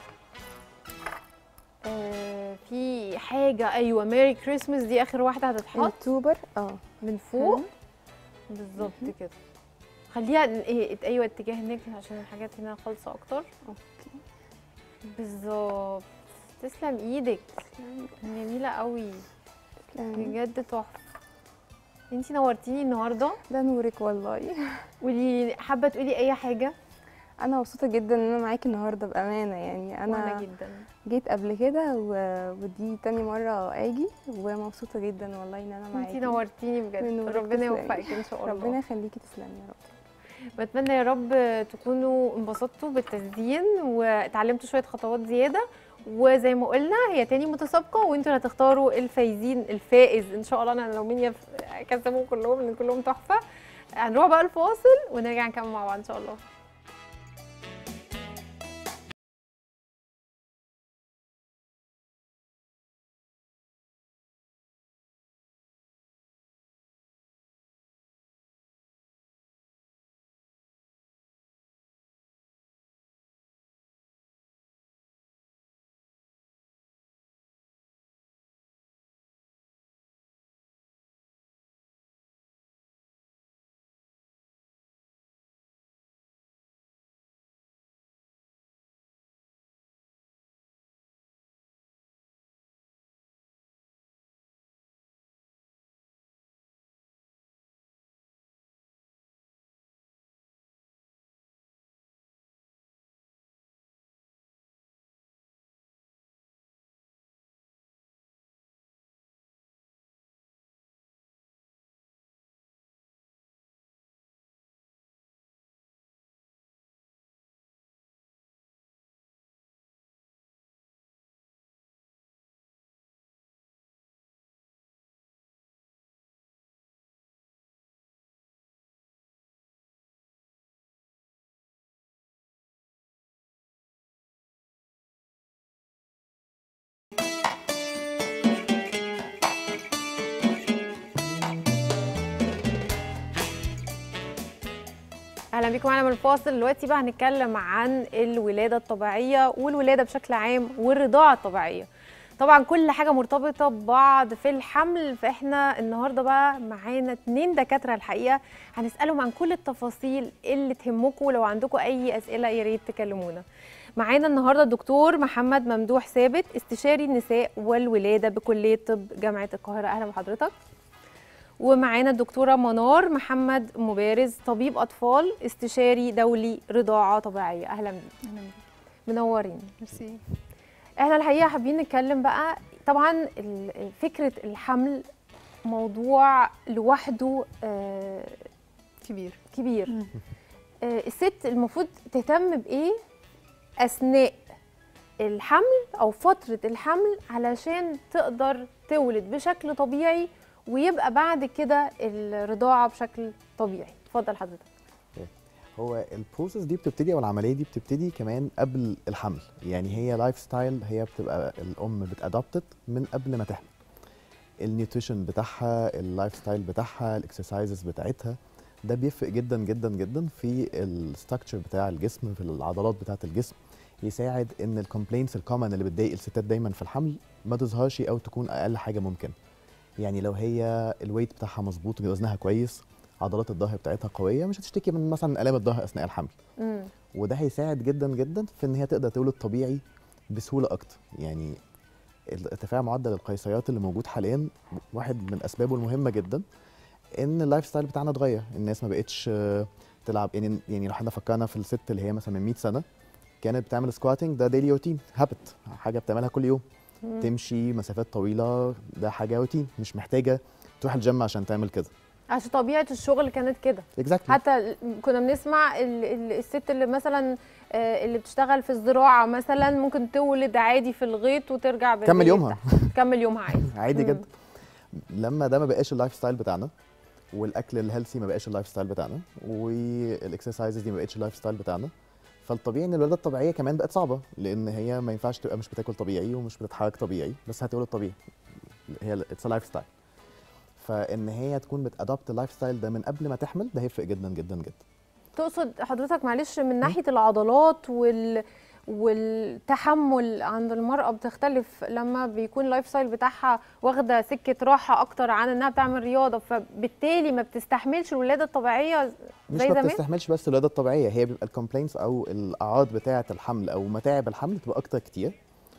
[SPEAKER 1] آه في حاجه ايوه ميري كريسمس دي اخر واحده هتتحط
[SPEAKER 2] التوبر اه
[SPEAKER 1] من فوق
[SPEAKER 2] مم.
[SPEAKER 1] بالظبط
[SPEAKER 2] مهم.
[SPEAKER 1] كده خليها ايه ايوه اتجاه هناك عشان الحاجات هنا خالصه اكتر
[SPEAKER 2] اوكي
[SPEAKER 1] بالظبط تسلم ايدك جميله قوي
[SPEAKER 2] تسلم.
[SPEAKER 1] بجد تحفه انتي نورتيني النهارده
[SPEAKER 2] ده نورك والله
[SPEAKER 1] قولي حابه تقولي اي حاجه
[SPEAKER 2] انا مبسوطه جدا ان انا معاكي النهارده بامانه يعني
[SPEAKER 1] انا
[SPEAKER 2] انا
[SPEAKER 1] جدا
[SPEAKER 2] جيت قبل كده و... ودي تاني مره اجي ومبسوطه جدا والله ان انا معاكي
[SPEAKER 1] انتي نورتيني
[SPEAKER 2] من
[SPEAKER 1] بجد
[SPEAKER 2] نورك
[SPEAKER 1] ربنا
[SPEAKER 2] تسلمي.
[SPEAKER 1] يوفقك ان شاء الله
[SPEAKER 2] ربنا يخليكي تسلمي يا رب
[SPEAKER 1] بتمنى يا رب تكونوا انبسطتوا بالتزيين واتعلمتوا شويه خطوات زياده وزي ما قلنا هي تاني متسابقه وانتوا اللي هتختاروا الفايزين الفائز ان شاء الله انا لو مني كسبهم كلهم لان كلهم تحفه هنروح بقى الفاصل ونرجع نكمل مع بعض ان شاء الله اهلا بيكم معانا من الفاصل دلوقتي بقى هنتكلم عن الولاده الطبيعيه والولاده بشكل عام والرضاعه الطبيعيه طبعا كل حاجه مرتبطه ببعض في الحمل فاحنا النهارده بقى معانا اتنين دكاتره الحقيقه هنسالهم عن كل التفاصيل اللي تهمكم لو عندكم اي اسئله يا ريت تكلمونا معانا النهارده الدكتور محمد ممدوح ثابت استشاري النساء والولاده بكليه طب جامعه القاهره اهلا بحضرتك ومعانا الدكتوره منار محمد مبارز طبيب اطفال استشاري دولي رضاعه طبيعيه اهلا بيك
[SPEAKER 3] اهلا بيك
[SPEAKER 1] منورين
[SPEAKER 3] ميرسي
[SPEAKER 1] احنا الحقيقه حابين نتكلم بقى طبعا ال- فكره الحمل موضوع لوحده آه،
[SPEAKER 3] كبير
[SPEAKER 1] كبير
[SPEAKER 3] مم.
[SPEAKER 1] آه، الست المفروض تهتم بايه اثناء الحمل او فتره الحمل علشان تقدر تولد بشكل طبيعي ويبقى بعد كده الرضاعه بشكل طبيعي اتفضل حضرتك
[SPEAKER 3] هو البروسيس دي بتبتدي او العمليه دي بتبتدي كمان قبل الحمل يعني هي لايف ستايل هي بتبقى الام بتادابتد من قبل ما تحمل النيوتريشن بتاعها اللايف ستايل بتاعها الاكسرسايزز بتاعتها ده بيفرق جدا جدا جدا في الستراكشر بتاع الجسم في العضلات بتاعه الجسم يساعد ان الكومبلينتس الكومن اللي بتضايق الستات دايما في الحمل ما تظهرش او تكون اقل حاجه ممكن يعني لو هي الويت بتاعها مظبوط وزنها كويس عضلات الظهر بتاعتها قويه مش هتشتكي من مثلا الام الظهر اثناء الحمل
[SPEAKER 1] مم.
[SPEAKER 3] وده هيساعد جدا جدا في ان هي تقدر تولد طبيعي بسهوله اكتر يعني ارتفاع معدل القيصريات اللي موجود حاليا واحد من اسبابه المهمه جدا ان اللايف ستايل بتاعنا اتغير الناس ما بقتش آه، تلعب يعني يعني لو احنا فكرنا في الست اللي هي مثلا من 100 سنه كانت بتعمل سكواتنج ده ديلي روتين هابت حاجه بتعملها كل يوم
[SPEAKER 1] مم.
[SPEAKER 3] تمشي مسافات طويله ده حاجه روتين مش محتاجه تروح الجيم عشان تعمل كده
[SPEAKER 1] عشان طبيعه الشغل كانت كده
[SPEAKER 3] اكزاكتلي
[SPEAKER 1] حتى ال- كنا بنسمع ال- ال- الست اللي مثلا آه، اللي بتشتغل في الزراعه مثلا ممكن تولد عادي في الغيط وترجع بالليل
[SPEAKER 3] كمل يومها.
[SPEAKER 1] تحت. تكمل يومها عادي
[SPEAKER 3] عادي
[SPEAKER 1] مم.
[SPEAKER 3] جدا لما ده ما بقاش اللايف ستايل بتاعنا والاكل الهيلثي ما بقاش اللايف ستايل بتاعنا والاكسرسايزز دي ما بقتش اللايف ستايل بتاعنا فالطبيعي ان الولاده الطبيعيه كمان بقت صعبه لان هي ما ينفعش تبقى مش بتاكل طبيعي ومش بتتحرك طبيعي بس هتولد طبيعي هي اتس لايف ستايل فان هي تكون بتادابت اللايف ستايل ده من قبل ما تحمل ده هيفرق جدا جدا جدا
[SPEAKER 1] تقصد حضرتك معلش من ناحيه العضلات وال والتحمل عند المرأة بتختلف لما بيكون اللايف ستايل بتاعها واخدة سكة راحة أكتر عن إنها بتعمل رياضة فبالتالي ما بتستحملش الولادة الطبيعية
[SPEAKER 3] مش
[SPEAKER 1] زي
[SPEAKER 3] ما
[SPEAKER 1] زمان
[SPEAKER 3] بتستحملش بس الولاده الطبيعيه هي بيبقى الكومبلينتس او الاعراض بتاعه الحمل او متاعب الحمل بتبقى اكتر كتير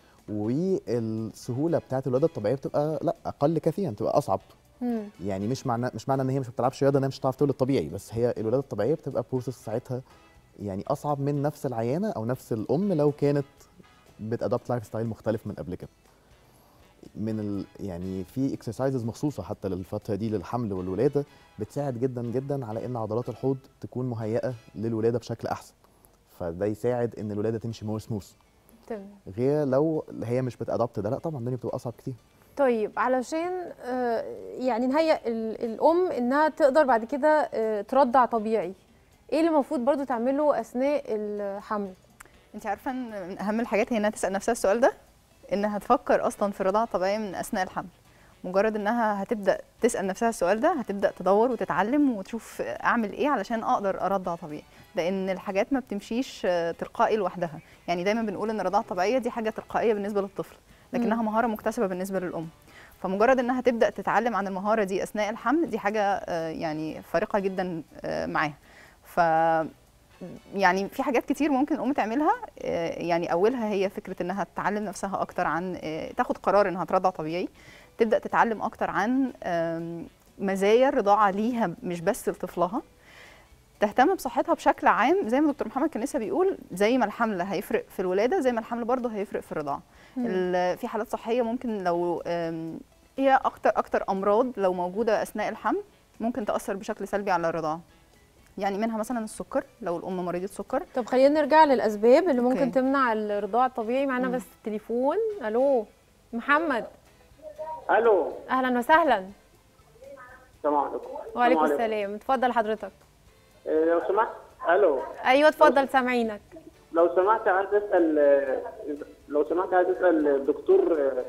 [SPEAKER 3] والسهوله بتاعه الولاده الطبيعيه بتبقى لا اقل كثيرا بتبقى اصعب
[SPEAKER 1] مم.
[SPEAKER 3] يعني مش معنى مش معنى ان هي مش بتلعبش رياضه ان هي مش هتعرف تولد طبيعي بس هي الولاده الطبيعيه بتبقى بروسس ساعتها يعني اصعب من نفس العيانه او نفس الام لو كانت بتادابت لايف ستايل مختلف من قبل كده من ال يعني في اكسرسايزز مخصوصه حتى للفتره دي للحمل والولاده بتساعد جدا جدا على ان عضلات الحوض تكون مهيئه للولاده بشكل احسن فده يساعد ان الولاده تمشي مور سموث
[SPEAKER 1] تمام
[SPEAKER 3] غير لو هي مش بتادابت ده لا طبعا الدنيا بتبقى اصعب كتير
[SPEAKER 1] طيب علشان آه، يعني نهيئ ال- الأم إنها تقدر بعد كده آه، ترضع طبيعي إيه اللي المفروض برضو تعمله أثناء الحمل؟
[SPEAKER 4] انت عارفه ان من اهم الحاجات هي انها تسال نفسها السؤال ده انها تفكر اصلا في الرضاعه الطبيعيه من اثناء الحمل مجرد انها هتبدا تسال نفسها السؤال ده هتبدا تدور وتتعلم وتشوف اعمل ايه علشان اقدر ارضع طبيعي لان الحاجات ما بتمشيش آه، تلقائي لوحدها يعني دايما بنقول ان الرضاعه الطبيعيه دي حاجه تلقائيه بالنسبه للطفل لكنها مهاره مكتسبه بالنسبه للام فمجرد انها تبدا تتعلم عن المهاره دي اثناء الحمل دي حاجه آه، يعني فارقه جدا آه، معاها ف يعني في حاجات كتير ممكن الام تعملها آه، يعني اولها هي فكره انها تعلم نفسها اكتر عن آه، تاخد قرار انها ترضع طبيعي تبدا تتعلم اكتر عن آم، مزايا الرضاعه ليها مش بس لطفلها تهتم بصحتها بشكل عام زي ما دكتور محمد كان لسه بيقول زي ما الحمل هيفرق في الولاده زي ما الحمل برضه هيفرق في الرضاعه ال- في حالات صحيه ممكن لو آم، هي اكتر اكتر امراض لو موجوده اثناء الحمل ممكن تاثر بشكل سلبي على الرضاعه يعني منها مثلا السكر لو الام مريضه سكر
[SPEAKER 1] طب خلينا نرجع للأسباب اللي ممكن
[SPEAKER 4] أوكي.
[SPEAKER 1] تمنع الرضاعة الطبيعي معانا
[SPEAKER 4] مم.
[SPEAKER 1] بس تليفون ألو محمد
[SPEAKER 5] الو
[SPEAKER 1] أهلا وسهلا
[SPEAKER 5] السلام عليكم
[SPEAKER 1] وعليكم
[SPEAKER 5] السلام
[SPEAKER 1] السلام اتفضل حضرتك
[SPEAKER 5] آه، لو سمحت الو
[SPEAKER 1] أيوه اتفضل سامعينك
[SPEAKER 5] لو سمحت عايز اسال آه، لو سمحت عايز اسال الدكتور آه،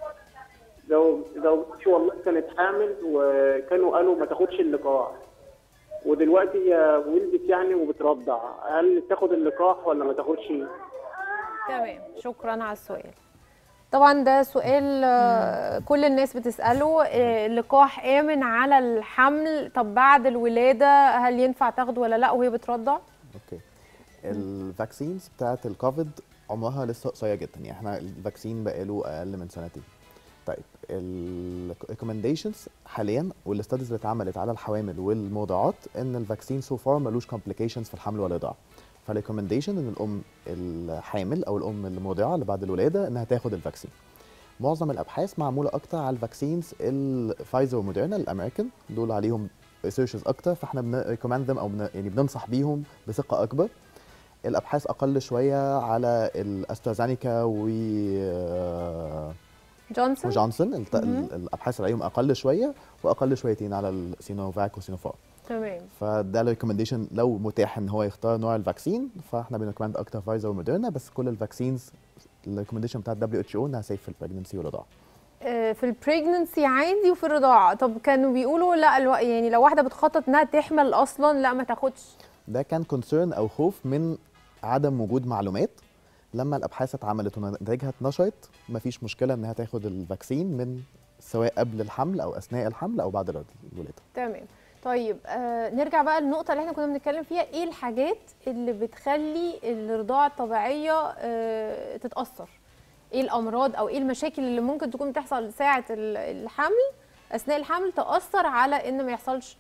[SPEAKER 5] لو لو بنتي والله كانت حامل وكانوا قالوا ما تاخدش اللقاح ودلوقتي هي ولدت يعني وبترضع هل تاخد اللقاح ولا ما تاخدش؟
[SPEAKER 1] تمام شكرا على السؤال طبعا ده سؤال آه، كل الناس بتسأله آه، اللقاح آمن على الحمل طب بعد الولادة هل ينفع تاخده ولا لا وهي بترضع؟
[SPEAKER 3] اوكي الفاكسينز بتاعت الكوفيد عمرها لسه قصيره جدا يعني احنا الفاكسين بقاله اقل من سنتين طيب الريكومنديشنز حاليا والاستاديز اللي اتعملت على الحوامل والمرضعات ان الفاكسين سو فار ملوش كومبليكيشنز في الحمل والرضاعه فالريكومنديشن ان الام الحامل او الام المرضعه اللي بعد الولاده انها تاخد الفاكسين معظم الابحاث معموله اكتر على الفاكسينز الفايزر وموديرنا الامريكان دول عليهم ريسيرشز اكتر فاحنا بنريكومند او بن يعني بننصح بيهم بثقه اكبر الابحاث اقل شويه على الاسترازينيكا و
[SPEAKER 1] جونسون
[SPEAKER 3] وجونسون الت-
[SPEAKER 1] مهم.
[SPEAKER 3] ال- الابحاث اللي عليهم اقل شويه واقل شويتين على السينوفاك والسينوفار
[SPEAKER 1] تمام
[SPEAKER 3] فده الريكومنديشن لو متاح ان هو يختار نوع الفاكسين فاحنا بنريكومند اكتر فايزر وموديرنا بس كل الفاكسينز الريكومنديشن بتاع الدبليو اتش او انها سيف في البريجنسي والرضاعه
[SPEAKER 1] آه، في البريجننسي عادي وفي الرضاعه طب كانوا بيقولوا لا الو... يعني لو واحده بتخطط انها تحمل اصلا لا ما تاخدش
[SPEAKER 3] ده كان كونسيرن او خوف من عدم وجود معلومات لما الابحاث اتعملت ونتائجها اتنشرت مفيش مشكله انها تاخد الفاكسين من سواء قبل الحمل او اثناء الحمل او بعد الولاده
[SPEAKER 1] تمام طيب آه نرجع بقى للنقطة اللي احنا كنا بنتكلم فيها ايه الحاجات اللي بتخلي الرضاعة الطبيعية آه تتأثر؟ ايه الأمراض أو ايه المشاكل اللي ممكن تكون بتحصل ساعة ال- الحمل أثناء الحمل تأثر على إن ما يحصلش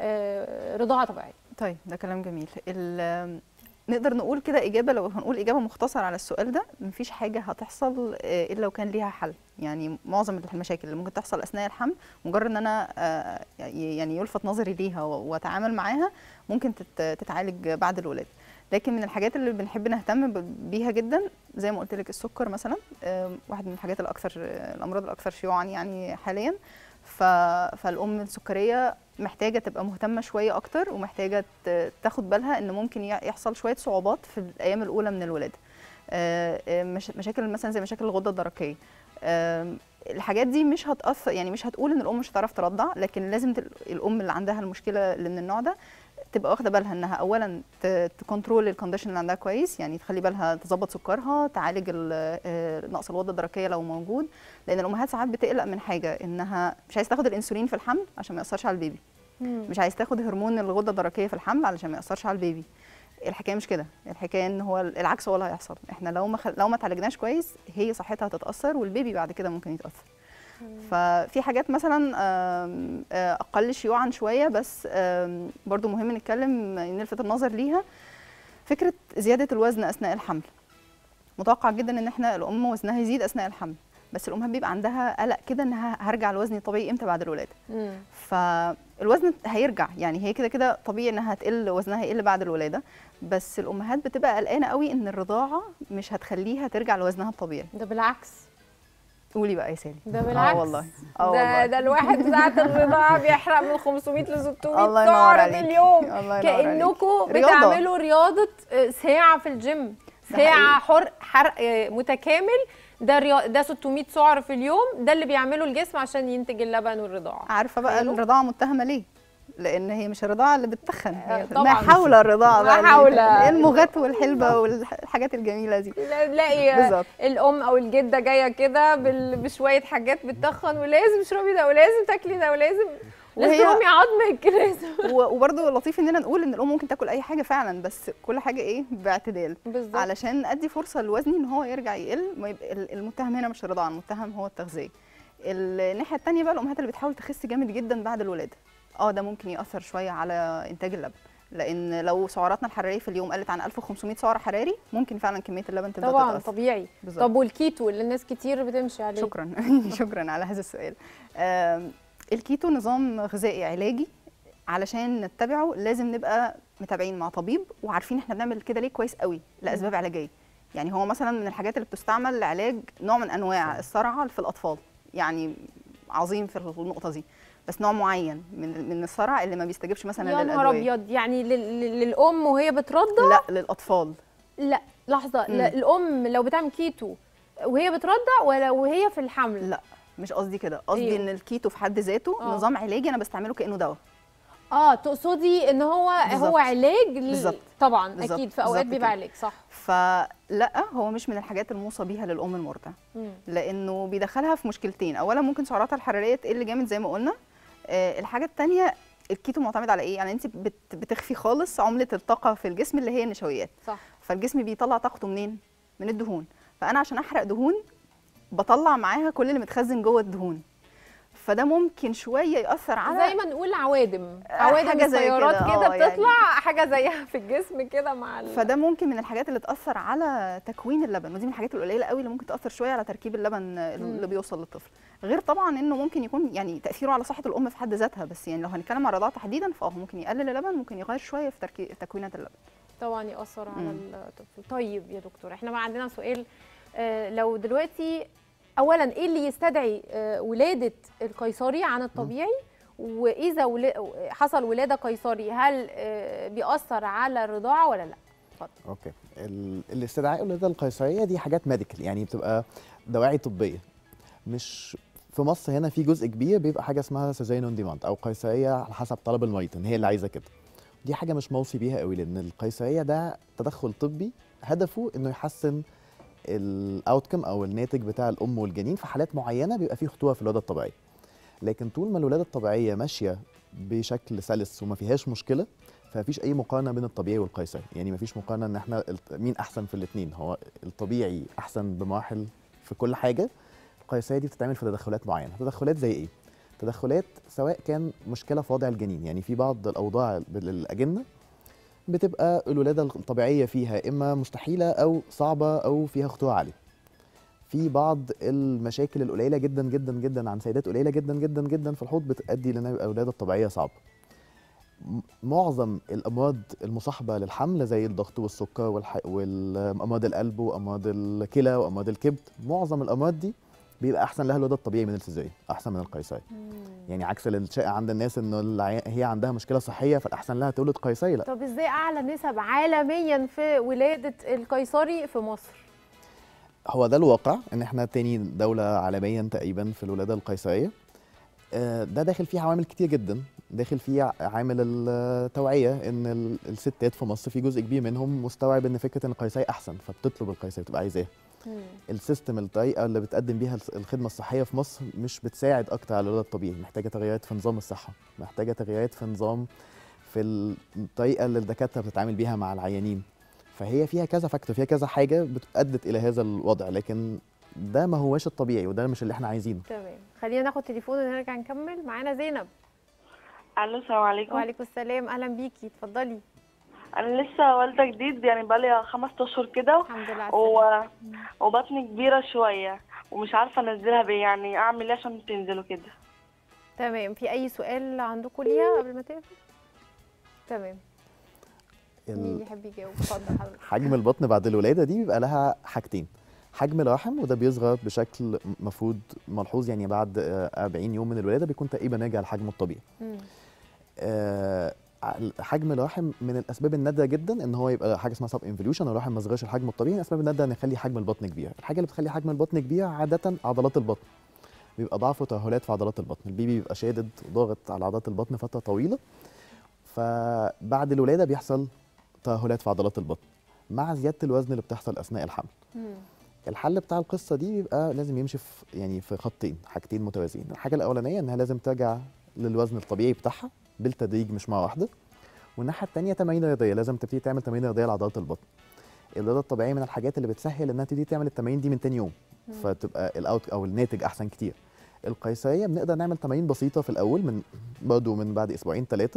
[SPEAKER 1] آه رضاعة طبيعية؟
[SPEAKER 4] طيب ده كلام جميل ال- نقدر نقول كده إجابة لو هنقول إجابة مختصرة على السؤال ده مفيش حاجة هتحصل آه، إلا لو كان ليها حل يعني معظم المشاكل اللي ممكن تحصل أثناء الحمل مجرد إن أنا آه، يعني يلفت نظري ليها و- وأتعامل معاها ممكن تت- تتعالج بعد الولادة لكن من الحاجات اللي بنحب نهتم ب- بيها جدا زي ما قلت لك السكر مثلا آه، واحد من الحاجات الأكثر الأمراض الأكثر شيوعا يعني حاليا ف... فالام السكريه محتاجه تبقى مهتمه شويه اكتر ومحتاجه ت- تاخد بالها ان ممكن ي- يحصل شويه صعوبات في الايام الاولى من الولاده آه، آه، مش... مشاكل مثلا زي مشاكل الغده الدرقيه آم، الحاجات دي مش هتاثر يعني مش هتقول ان الام مش هتعرف ترضع لكن لازم تل... الام اللي عندها المشكله اللي من النوع ده تبقى واخده بالها انها اولا ت- تكنترول الكونديشن اللي عندها كويس يعني تخلي بالها تظبط سكرها تعالج ال- آه، نقص الغده الدرقيه لو موجود لان الامهات ساعات بتقلق من حاجه انها مش عايز تاخد الانسولين في الحمل عشان ما ياثرش على البيبي مش عايز تاخد هرمون الغده الدرقيه في الحمل علشان ما ياثرش على البيبي الحكايه مش كده الحكايه ان هو العكس هو اللي هيحصل احنا لو ما خل... لو ما اتعالجناش كويس هي صحتها هتتاثر والبيبي بعد كده ممكن يتاثر ففي حاجات مثلا آم، آه، اقل شيوعا شويه بس آم، برضو مهم نتكلم نلفت النظر ليها فكره زياده الوزن اثناء الحمل متوقع جدا ان احنا الام وزنها يزيد اثناء الحمل بس الامهات بيبقى عندها قلق كده انها هرجع لوزني الطبيعي امتى بعد الولاده
[SPEAKER 1] مم.
[SPEAKER 4] فالوزن هيرجع يعني هي كده كده طبيعي انها هتقل وزنها يقل بعد الولاده بس الامهات بتبقى قلقانه قوي ان الرضاعه مش هتخليها ترجع لوزنها الطبيعي
[SPEAKER 1] ده بالعكس
[SPEAKER 4] قولي بقى يا سالي
[SPEAKER 1] ده بالعكس
[SPEAKER 4] اه والله اه
[SPEAKER 1] ده
[SPEAKER 4] والله
[SPEAKER 1] ده الواحد ساعة الرضاعة بيحرق من 500 ل 600
[SPEAKER 4] الله ينور
[SPEAKER 1] سعر
[SPEAKER 4] عليك.
[SPEAKER 1] في اليوم
[SPEAKER 4] الله ينور
[SPEAKER 1] كأنكم
[SPEAKER 4] عليك. رياضة.
[SPEAKER 1] بتعملوا رياضة آه، ساعة في الجيم
[SPEAKER 4] ده
[SPEAKER 1] ساعة
[SPEAKER 4] حقيقي.
[SPEAKER 1] حرق حرق آه، متكامل ده ريا... ده 600 سعر في اليوم ده اللي بيعمله الجسم عشان ينتج اللبن والرضاعة
[SPEAKER 4] عارفه بقى
[SPEAKER 1] تخيلوا.
[SPEAKER 4] الرضاعه متهمه ليه لان هي مش الرضاعه اللي بتتخن
[SPEAKER 1] آه،
[SPEAKER 4] هي
[SPEAKER 1] طبعاً.
[SPEAKER 4] ما حول الرضاعه
[SPEAKER 1] ما
[SPEAKER 4] بقى اللي-
[SPEAKER 1] حول.
[SPEAKER 4] المغات والحلبه والحاجات الجميله دي
[SPEAKER 1] تلاقي آه،
[SPEAKER 4] بالظبط
[SPEAKER 1] الام او الجده جايه كده بال- بشويه حاجات بتتخن ولازم تشربي ده ولازم تاكلي ده ولازم لازم
[SPEAKER 4] وهي-
[SPEAKER 1] تقومي عظمك لازم
[SPEAKER 4] و- وبرضه لطيف اننا نقول ان الام ممكن تاكل اي حاجه فعلا بس كل حاجه ايه باعتدال
[SPEAKER 1] بالظبط
[SPEAKER 4] علشان ادي فرصه لوزني ان هو يرجع يقل ما يبقى ال- المتهم هنا مش الرضاعه المتهم هو التغذيه الناحيه الثانيه بقى الامهات اللي بتحاول تخس جامد جدا بعد الولاده اه ده ممكن ياثر شويه على انتاج اللبن لان لو سعراتنا الحراريه في اليوم قلت عن 1500 سعر حراري ممكن فعلا كميه اللبن تبدا
[SPEAKER 1] طبعا
[SPEAKER 4] تتاثر
[SPEAKER 1] طبيعي
[SPEAKER 4] بالظبط.
[SPEAKER 1] طب والكيتو اللي الناس كتير بتمشي عليه
[SPEAKER 4] شكرا شكرا على هذا السؤال آم، الكيتو نظام غذائي علاجي علشان نتبعه لازم نبقى متابعين مع طبيب وعارفين احنا بنعمل كده ليه كويس قوي لاسباب علاجيه يعني هو مثلا من الحاجات اللي بتستعمل لعلاج نوع من انواع الصرع في الاطفال يعني عظيم في النقطه دي بس نوع معين من من الصرع اللي ما بيستجيبش مثلا
[SPEAKER 1] يا نهار
[SPEAKER 4] للادويه
[SPEAKER 1] ابيض يعني لل- لل- للام وهي بترضع
[SPEAKER 4] لا للاطفال
[SPEAKER 1] لا لحظه
[SPEAKER 4] مم.
[SPEAKER 1] لا الام لو بتعمل كيتو وهي بترضع ولا وهي في الحمل
[SPEAKER 4] لا مش قصدي كده قصدي
[SPEAKER 1] إيه؟
[SPEAKER 4] ان الكيتو في حد ذاته
[SPEAKER 1] آه.
[SPEAKER 4] نظام علاجي انا بستعمله كانه دواء
[SPEAKER 1] اه تقصدي ان هو
[SPEAKER 4] بالظبط.
[SPEAKER 1] هو علاج لل-
[SPEAKER 4] بالظبط.
[SPEAKER 1] طبعا
[SPEAKER 4] بالظبط.
[SPEAKER 1] اكيد في اوقات
[SPEAKER 4] بالظبط
[SPEAKER 1] بيبقى
[SPEAKER 4] كده.
[SPEAKER 1] علاج صح
[SPEAKER 4] فلا هو مش من الحاجات الموصى بيها للام المرضع
[SPEAKER 1] مم.
[SPEAKER 4] لانه بيدخلها في مشكلتين اولا ممكن سعراتها الحراريه تقل جامد زي ما قلنا آه الحاجه الثانيه الكيتو معتمد على ايه يعني انت بت بتخفي خالص عمله الطاقه في الجسم اللي هي النشويات
[SPEAKER 1] صح
[SPEAKER 4] فالجسم بيطلع طاقته منين من الدهون فانا عشان احرق دهون بطلع معاها كل اللي متخزن جوه الدهون فده ممكن شويه ياثر على
[SPEAKER 1] زي ما نقول عوادم
[SPEAKER 4] آه،
[SPEAKER 1] عوادم
[SPEAKER 4] حاجة زي
[SPEAKER 1] السيارات
[SPEAKER 4] كده،
[SPEAKER 1] كده
[SPEAKER 4] آه، يعني.
[SPEAKER 1] بتطلع حاجه زيها في الجسم كده مع ال...
[SPEAKER 4] فده ممكن من الحاجات اللي تاثر على تكوين اللبن ودي من الحاجات القليله قوي اللي ممكن تاثر شويه على تركيب اللبن اللي بيوصل للطفل غير طبعا انه ممكن يكون يعني تاثيره على صحه الام في حد ذاتها بس يعني لو هنتكلم عن الرضاعه تحديدا فاه ممكن يقلل اللبن ممكن يغير شويه في تركي... تكوينات اللبن
[SPEAKER 1] طبعا يأثر على
[SPEAKER 4] مم.
[SPEAKER 1] الطفل طيب يا دكتور احنا بقى عندنا سؤال آه، لو دلوقتي اولا ايه اللي يستدعي آه، ولاده القيصري عن الطبيعي واذا ولا- حصل ولاده قيصري هل آه، بيأثر على الرضاعه ولا لا
[SPEAKER 3] اوكي ال- الاستدعاء الولاده القيصريه دي حاجات ميديكال يعني بتبقى دواعي طبيه مش في مصر هنا في جزء كبير بيبقى حاجه اسمها سيزاريان اون ديماند او قيصريه على حسب طلب المريض ان هي اللي عايزه كده دي حاجه مش موصي بيها قوي لان القيصريه ده تدخل طبي هدفه انه يحسن الاوتكم او الناتج بتاع الام والجنين في حالات معينه بيبقى فيه خطوره في الولاده الطبيعيه لكن طول ما الولاده الطبيعيه ماشيه بشكل سلس وما فيهاش مشكله فمفيش اي مقارنه بين الطبيعي والقيصري يعني مفيش مقارنه ان احنا الت- مين احسن في الاثنين هو الطبيعي احسن بمراحل في كل حاجه القيصريه دي بتتعمل في تدخلات معينه تدخلات زي ايه تدخلات سواء كان مشكله في وضع الجنين يعني في بعض الاوضاع للاجنه بتبقى الولاده الطبيعيه فيها اما مستحيله او صعبه او فيها خطوره عاليه في بعض المشاكل القليله جدا جدا جدا عن سيدات قليله جدا جدا جدا في الحوض بتؤدي لان يبقى الولاده الطبيعيه صعبه م- معظم الامراض المصاحبه للحمل زي الضغط والسكر والح... والامراض القلب وامراض الكلى وامراض الكبد معظم الامراض دي بيبقى احسن لها الولاده الطبيعي من السيزاريان احسن من القيصري يعني عكس الشائع عند الناس انه العي... هي عندها مشكله صحيه فالاحسن لها تولد قيصري لا
[SPEAKER 1] طب ازاي اعلى نسب عالميا في ولاده القيصري في مصر
[SPEAKER 3] هو ده الواقع ان احنا تاني دوله عالميا تقريبا في الولاده القيصريه آه، ده داخل فيه عوامل كتير جدا داخل فيه عامل التوعيه ان ال- الستات في مصر في جزء كبير منهم مستوعب ان فكره ان القيصري احسن فبتطلب القيصري بتبقى عايزاه السيستم الطريقه اللي بتقدم بيها الس- الخدمه الصحيه في مصر مش بتساعد اكتر على الولاده الطبيعي محتاجه تغييرات في نظام الصحه محتاجه تغييرات في نظام في الطريقه اللي الدكاتره بتتعامل بيها مع العيانين فهي فيها كذا فاكتور فيها كذا حاجه بتأدت الى هذا الوضع لكن ده ما هواش الطبيعي وده مش اللي احنا عايزينه
[SPEAKER 1] تمام خلينا ناخد تليفون ونرجع نكمل معانا زينب
[SPEAKER 6] الو السلام عليكم
[SPEAKER 1] وعليكم السلام اهلا بيكي اتفضلي
[SPEAKER 6] انا لسه والده جديد يعني بقالي خمس اشهر كده
[SPEAKER 1] الحمد لله على
[SPEAKER 6] و...
[SPEAKER 1] السلامة.
[SPEAKER 6] وبطني كبيره شويه ومش عارفه انزلها بايه يعني اعمل ايه عشان تنزلوا كده
[SPEAKER 1] تمام في اي سؤال عندكم ليها قبل ما تقفل تمام مين
[SPEAKER 3] ال-
[SPEAKER 1] يحب يجاوب اتفضل حضرتك
[SPEAKER 3] حجم البطن بعد الولاده دي بيبقى لها حاجتين حجم الرحم وده بيصغر بشكل مفروض ملحوظ يعني بعد آه، 40 يوم من الولاده بيكون تقريبا راجع لحجمه الطبيعي
[SPEAKER 1] مم.
[SPEAKER 3] آه، حجم الرحم من الاسباب النادره جدا ان هو يبقى حاجه اسمها سب انفليوشن الرحم ما صغرش الحجم الطبيعي من الاسباب النادره ان يخلي حجم البطن كبير الحاجه اللي بتخلي حجم البطن كبير عاده عضلات البطن بيبقى ضعف وترهلات في عضلات البطن البيبي بيبقى شادد ضاغط على عضلات البطن فتره طويله فبعد الولاده بيحصل ترهلات في عضلات البطن مع زياده الوزن اللي بتحصل اثناء الحمل
[SPEAKER 1] مم.
[SPEAKER 3] الحل بتاع القصه دي بيبقى لازم يمشي في يعني في خطين حاجتين متوازيين الحاجه الاولانيه انها لازم ترجع للوزن الطبيعي بتاعها بالتدريج مش مره واحده والناحيه الثانيه تمارين رياضيه لازم تبتدي تعمل تمارين رياضيه لعضلات البطن الرياضه الطبيعيه من الحاجات اللي بتسهل انها تبتدي تعمل التمارين دي من تاني يوم فتبقى الاوت او الناتج احسن كتير القيصريه بنقدر نعمل تمارين بسيطه في الاول من برضه من بعد اسبوعين ثلاثه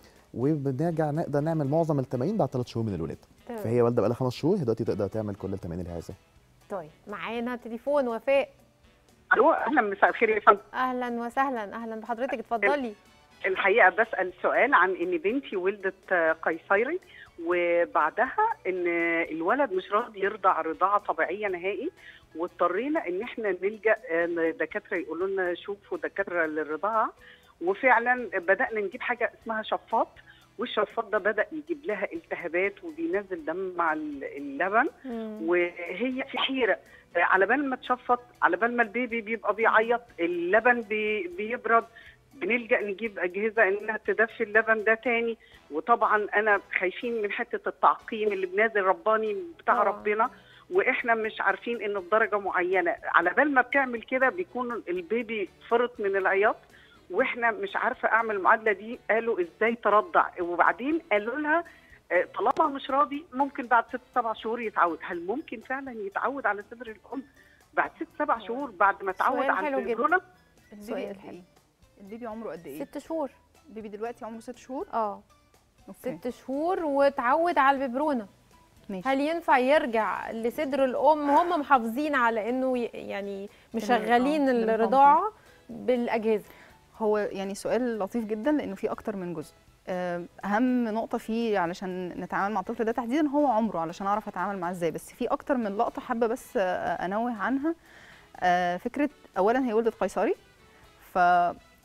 [SPEAKER 3] وبنرجع نقدر نعمل معظم التمارين بعد ثلاث شهور من الولاده
[SPEAKER 1] تمام
[SPEAKER 3] فهي والده بقى لها خمس شهور هي دلوقتي تقدر تعمل كل التمارين اللي هي عايزاها
[SPEAKER 1] طيب معانا تليفون وفاء
[SPEAKER 7] الو اهلا مساء الخير يا فندم
[SPEAKER 1] اهلا وسهلا اهلا بحضرتك اتفضلي
[SPEAKER 7] الحقيقه بسال سؤال عن ان بنتي ولدت آه، قيصري وبعدها ان الولد مش راضي يرضع رضاعه طبيعيه نهائي واضطرينا ان احنا نلجا آه، دكاتره يقولوا لنا شوفوا دكاتره للرضاعه وفعلا بدانا نجيب حاجه اسمها شفاط والشفاط ده بدا يجيب لها التهابات وبينزل دم مع اللبن
[SPEAKER 1] مم.
[SPEAKER 7] وهي في حيره على بال ما تشفط على بال ما البيبي بيبقى بيعيط اللبن بي بيبرد بنلجا نجيب اجهزه انها تدفي اللبن ده تاني وطبعا انا خايفين من حته التعقيم اللي بنازل رباني بتاع
[SPEAKER 1] طبعاً.
[SPEAKER 7] ربنا واحنا مش عارفين انه بدرجه معينه على بال ما بتعمل كده بيكون البيبي فرط من العياط واحنا مش عارفه اعمل المعادله دي قالوا ازاي ترضع وبعدين قالوا لها آه، طالما مش راضي ممكن بعد ست سبع شهور يتعود هل ممكن فعلا يتعود على صدر الام بعد ست سبع شهور بعد ما تعود
[SPEAKER 1] سؤال
[SPEAKER 7] على
[SPEAKER 1] حلو جدا.
[SPEAKER 7] البيبرونه
[SPEAKER 4] البيبي
[SPEAKER 1] سؤال
[SPEAKER 4] قد
[SPEAKER 1] حلو.
[SPEAKER 4] ايه البيبي عمره قد ايه
[SPEAKER 1] ست شهور
[SPEAKER 4] البيبي دلوقتي عمره ست شهور
[SPEAKER 1] اه
[SPEAKER 4] اوكي
[SPEAKER 1] ست شهور وتعود على الببرونه
[SPEAKER 4] ماشي
[SPEAKER 1] هل ينفع يرجع لصدر الام هم محافظين على انه ي- يعني مشغلين
[SPEAKER 4] آه،
[SPEAKER 1] الرضاعه بالاجهزه
[SPEAKER 4] هو يعني سؤال لطيف جدا لانه في اكتر من جزء آه، اهم نقطه فيه علشان نتعامل مع الطفل ده تحديدا هو عمره علشان اعرف اتعامل معاه ازاي بس في اكتر من لقطه حابه بس آه، انوه عنها آه، فكره اولا هي ولدت قيصري ف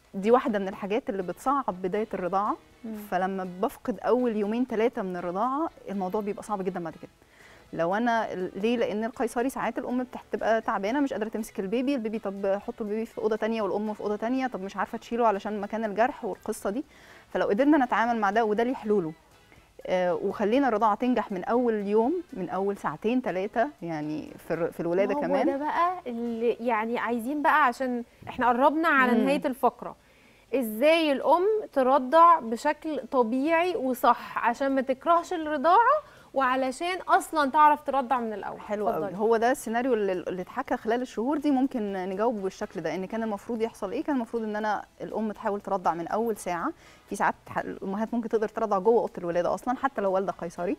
[SPEAKER 4] دي واحده من الحاجات اللي بتصعب بدايه الرضاعه فلما بفقد اول يومين ثلاثه من الرضاعه الموضوع بيبقى صعب جدا بعد كده لو انا ليه لان القيصري ساعات الام بتبقى تعبانه مش قادره تمسك البيبي البيبي طب حطوا البيبي في اوضه تانية والام في اوضه تانية طب مش عارفه تشيله علشان مكان الجرح والقصه دي فلو قدرنا نتعامل مع ده وده ليه حلوله آه، وخلينا الرضاعه تنجح من اول يوم من اول ساعتين ثلاثه يعني في الر- في الولاده
[SPEAKER 1] هو
[SPEAKER 4] كمان
[SPEAKER 1] ده بقى اللي يعني عايزين بقى عشان احنا قربنا على
[SPEAKER 4] مم.
[SPEAKER 1] نهايه الفقره ازاي الام ترضع بشكل طبيعي وصح عشان ما تكرهش الرضاعه وعلشان اصلا تعرف ترضع من الاول
[SPEAKER 4] حلو قوي
[SPEAKER 1] اتفضلي.
[SPEAKER 4] هو ده السيناريو اللي, اللي اتحكى خلال الشهور دي ممكن نجاوبه بالشكل ده ان كان المفروض يحصل ايه كان المفروض ان انا الام تحاول ترضع من اول ساعه في ساعات ح- الامهات ممكن تقدر ترضع جوه اوضه الولاده اصلا حتى لو والده قيصري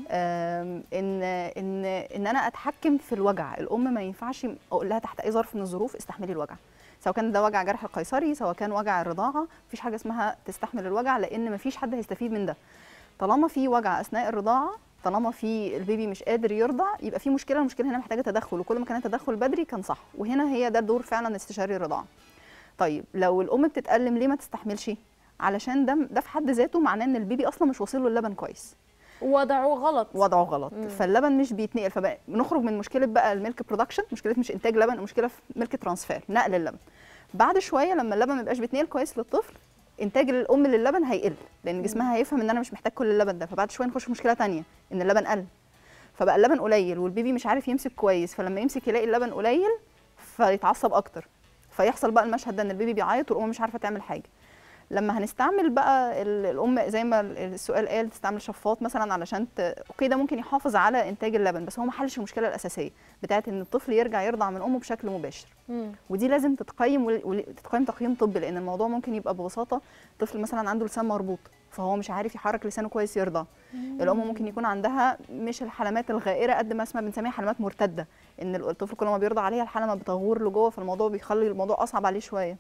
[SPEAKER 4] آم، ان ان ان انا اتحكم في الوجع الام ما ينفعش اقول لها تحت اي ظرف من الظروف استحملي الوجع سواء كان ده وجع جرح القيصري سواء كان وجع الرضاعه مفيش حاجه اسمها تستحمل الوجع لان مفيش حد هيستفيد من ده طالما في وجع اثناء الرضاعه طالما في البيبي مش قادر يرضع يبقى في مشكله المشكله هنا محتاجه تدخل وكل ما كان التدخل بدري كان صح وهنا هي ده دور فعلا استشاري الرضاعه طيب لو الام بتتالم ليه ما تستحملش علشان ده ده في حد ذاته معناه ان البيبي اصلا مش واصل له اللبن كويس
[SPEAKER 1] وضعه غلط
[SPEAKER 4] وضعه غلط
[SPEAKER 1] مم.
[SPEAKER 4] فاللبن مش بيتنقل فبنخرج من مشكله بقى الميلك برودكشن مشكله مش انتاج لبن المشكله في ميلك ترانسفير نقل اللبن بعد شويه لما اللبن ما يبقاش بيتنقل كويس للطفل انتاج الام للبن هيقل لان جسمها هيفهم ان انا مش محتاج كل اللبن ده فبعد شويه نخش في مشكله تانية ان اللبن قل فبقى اللبن قليل والبيبي مش عارف يمسك كويس فلما يمسك يلاقي اللبن قليل فيتعصب اكتر فيحصل بقى المشهد ده ان البيبي بيعيط والام مش عارفه تعمل حاجه لما هنستعمل بقى ال- الام زي ما ال- السؤال قال تستعمل شفاط مثلا علشان ت... اوكي ده ممكن يحافظ على انتاج اللبن بس هو ما حلش المشكله الاساسيه بتاعت ان الطفل يرجع يرضع من امه بشكل مباشر
[SPEAKER 1] مم.
[SPEAKER 4] ودي لازم تتقيم ول- ول- تتقيم تقييم طبي لان الموضوع ممكن يبقى ببساطه طفل مثلا عنده لسان مربوط فهو مش عارف يحرك لسانه كويس يرضع الام ممكن يكون عندها مش الحلمات الغائره قد ما اسمها بنسميها حلمات مرتده ان الطفل كل ما بيرضع عليها الحلمه بتغور لجوه فالموضوع بيخلي الموضوع اصعب عليه شويه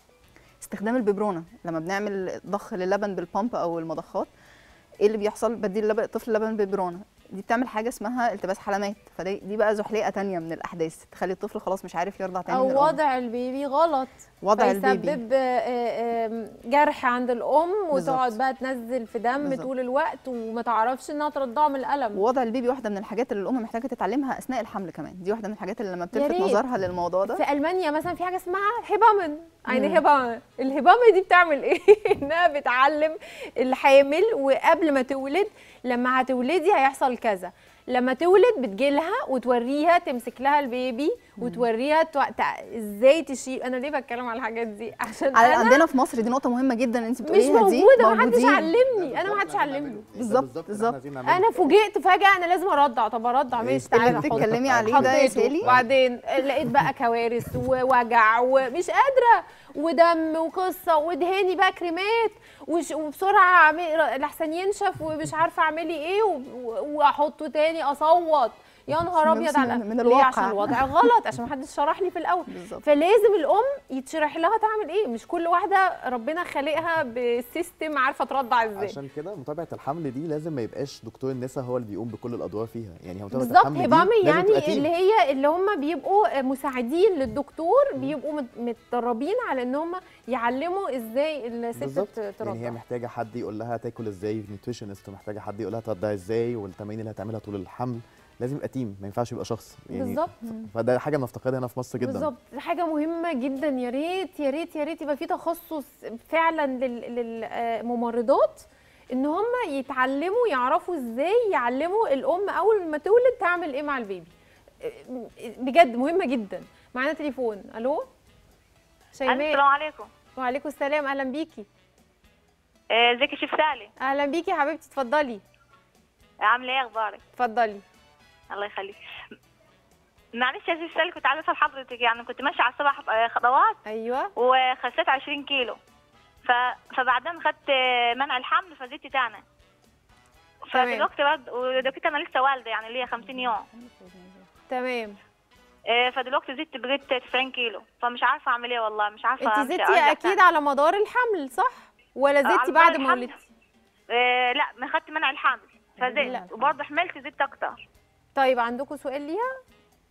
[SPEAKER 4] استخدام الببرونه لما بنعمل ضخ للبن بالبامب او المضخات ايه اللي بيحصل بدي اللبن الطفل لبن ببرونه دي بتعمل حاجه اسمها التباس حلمات فدي دي بقى زحليقه تانية من الاحداث تخلي الطفل خلاص مش عارف يرضع تاني من
[SPEAKER 1] او
[SPEAKER 4] الأم.
[SPEAKER 1] وضع البيبي غلط
[SPEAKER 4] وضع البيبي
[SPEAKER 1] فيسبب آه، آه، آم، جرح عند الام وتقعد
[SPEAKER 4] بالظبط.
[SPEAKER 1] بقى تنزل في دم
[SPEAKER 4] بالظبط.
[SPEAKER 1] طول الوقت وما تعرفش انها ترضعه من الالم
[SPEAKER 4] ووضع البيبي واحده من الحاجات اللي الام محتاجه تتعلمها اثناء الحمل كمان دي واحده من الحاجات اللي لما بتلفت
[SPEAKER 1] ريت.
[SPEAKER 4] نظرها للموضوع ده
[SPEAKER 1] في المانيا مثلا في حاجه اسمها هبامن يعني
[SPEAKER 4] مم.
[SPEAKER 1] هبامن الهبامه دي بتعمل ايه انها بتعلم الحامل وقبل ما تولد لما هتولدي هيحصل كذا لما تولد بتجيلها وتوريها تمسك لها البيبي وتوريها تو... تع... ازاي تشيل انا ليه بتكلم على الحاجات دي عشان
[SPEAKER 4] على
[SPEAKER 1] انا
[SPEAKER 4] عندنا في مصر دي نقطه مهمه جدا انت
[SPEAKER 1] مش
[SPEAKER 4] بتقوليها دي
[SPEAKER 1] موجوده ما حدش
[SPEAKER 4] موجودين.
[SPEAKER 1] علمني انا ما حدش علمني
[SPEAKER 4] بالظبط، بالظبط.
[SPEAKER 1] انا فوجئت فجاه انا لازم ارضع طب ارضع ماشي
[SPEAKER 4] اللي
[SPEAKER 1] تعالى حاضر.
[SPEAKER 4] بتتكلمي عليه ده يا
[SPEAKER 1] حطيته.
[SPEAKER 4] سالي
[SPEAKER 1] وبعدين لقيت بقى كوارث ووجع ومش قادره ودم وقصه ودهاني بقى كريمات وش وبسرعه اعمل لحسن ينشف ومش عارفه اعملي ايه و- و- واحطه تاني اصوت يا نهار ابيض
[SPEAKER 4] من-
[SPEAKER 1] على
[SPEAKER 4] من
[SPEAKER 1] ليه؟
[SPEAKER 4] الواقع.
[SPEAKER 1] عشان الوضع غلط عشان محدش شرح لي في الاول
[SPEAKER 4] بالظبط
[SPEAKER 1] فلازم الام يتشرح لها تعمل ايه مش كل واحده ربنا خالقها بسيستم عارفه ترضع ازاي
[SPEAKER 3] عشان كده متابعه الحمل دي لازم ما يبقاش دكتور النساء هو اللي بيقوم بكل الادوار فيها يعني هو متابعه
[SPEAKER 1] بالظبط
[SPEAKER 3] الحمل دي
[SPEAKER 1] هبامي
[SPEAKER 3] لازم تبقى
[SPEAKER 1] يعني
[SPEAKER 3] تيم.
[SPEAKER 1] اللي هي اللي هم بيبقوا مساعدين للدكتور بيبقوا مت- متدربين على ان هم يعلموا ازاي الست
[SPEAKER 3] بالظبط
[SPEAKER 1] ت- ترضع
[SPEAKER 3] يعني هي محتاجه حد يقول لها تاكل ازاي نيوتريشنست محتاجه حد يقول لها ترضع ازاي والتمارين اللي هتعملها طول الحمل لازم يبقى تيم ما ينفعش يبقى شخص يعني
[SPEAKER 1] بالظبط
[SPEAKER 3] فده حاجه بنفتقدها هنا في مصر جدا
[SPEAKER 1] بالظبط دي حاجه مهمه جدا يا ريت يا ريت يا ريت يبقى في تخصص فعلا للممرضات ان هم يتعلموا يعرفوا ازاي يعلموا الام اول ما تولد تعمل ايه مع البيبي بجد مهمه جدا معانا تليفون الو
[SPEAKER 6] السلام
[SPEAKER 1] شيماء
[SPEAKER 6] عليكم
[SPEAKER 1] وعليكم السلام اهلا بيكي
[SPEAKER 6] آه، ازيك يا شيف سالي
[SPEAKER 1] اهلا بيكي يا حبيبتي اتفضلي
[SPEAKER 6] عامله ايه اخبارك
[SPEAKER 1] اتفضلي
[SPEAKER 6] الله يخليك معلش يا شيف سالي كنت عايزه اسال حضرتك يعني كنت ماشيه على سبع آه، خطوات
[SPEAKER 1] ايوه
[SPEAKER 6] وخسيت 20 كيلو ف... فبعدين خدت آه، منع الحمل فزدت تاني
[SPEAKER 1] تمام.
[SPEAKER 6] فدلوقتي برضه ودلوقتي انا لسه والده يعني ليا 50 يوم
[SPEAKER 1] تمام
[SPEAKER 6] آه، فدلوقتي زدت بقيت 90 كيلو فمش عارفه اعمل ايه والله مش عارفه
[SPEAKER 1] انت
[SPEAKER 6] أمشي
[SPEAKER 1] زدتي
[SPEAKER 6] أرجع
[SPEAKER 1] اكيد
[SPEAKER 6] تاني.
[SPEAKER 1] على مدار الحمل صح ولا
[SPEAKER 6] على
[SPEAKER 1] زدتي
[SPEAKER 6] مدار
[SPEAKER 1] بعد ما
[SPEAKER 6] الحمل.
[SPEAKER 1] ولدتي
[SPEAKER 6] آه، لا ما خدت منع الحمل
[SPEAKER 1] لا.
[SPEAKER 6] فزدت وبرضه حملت زدت اكتر
[SPEAKER 1] طيب عندكم سؤال ليها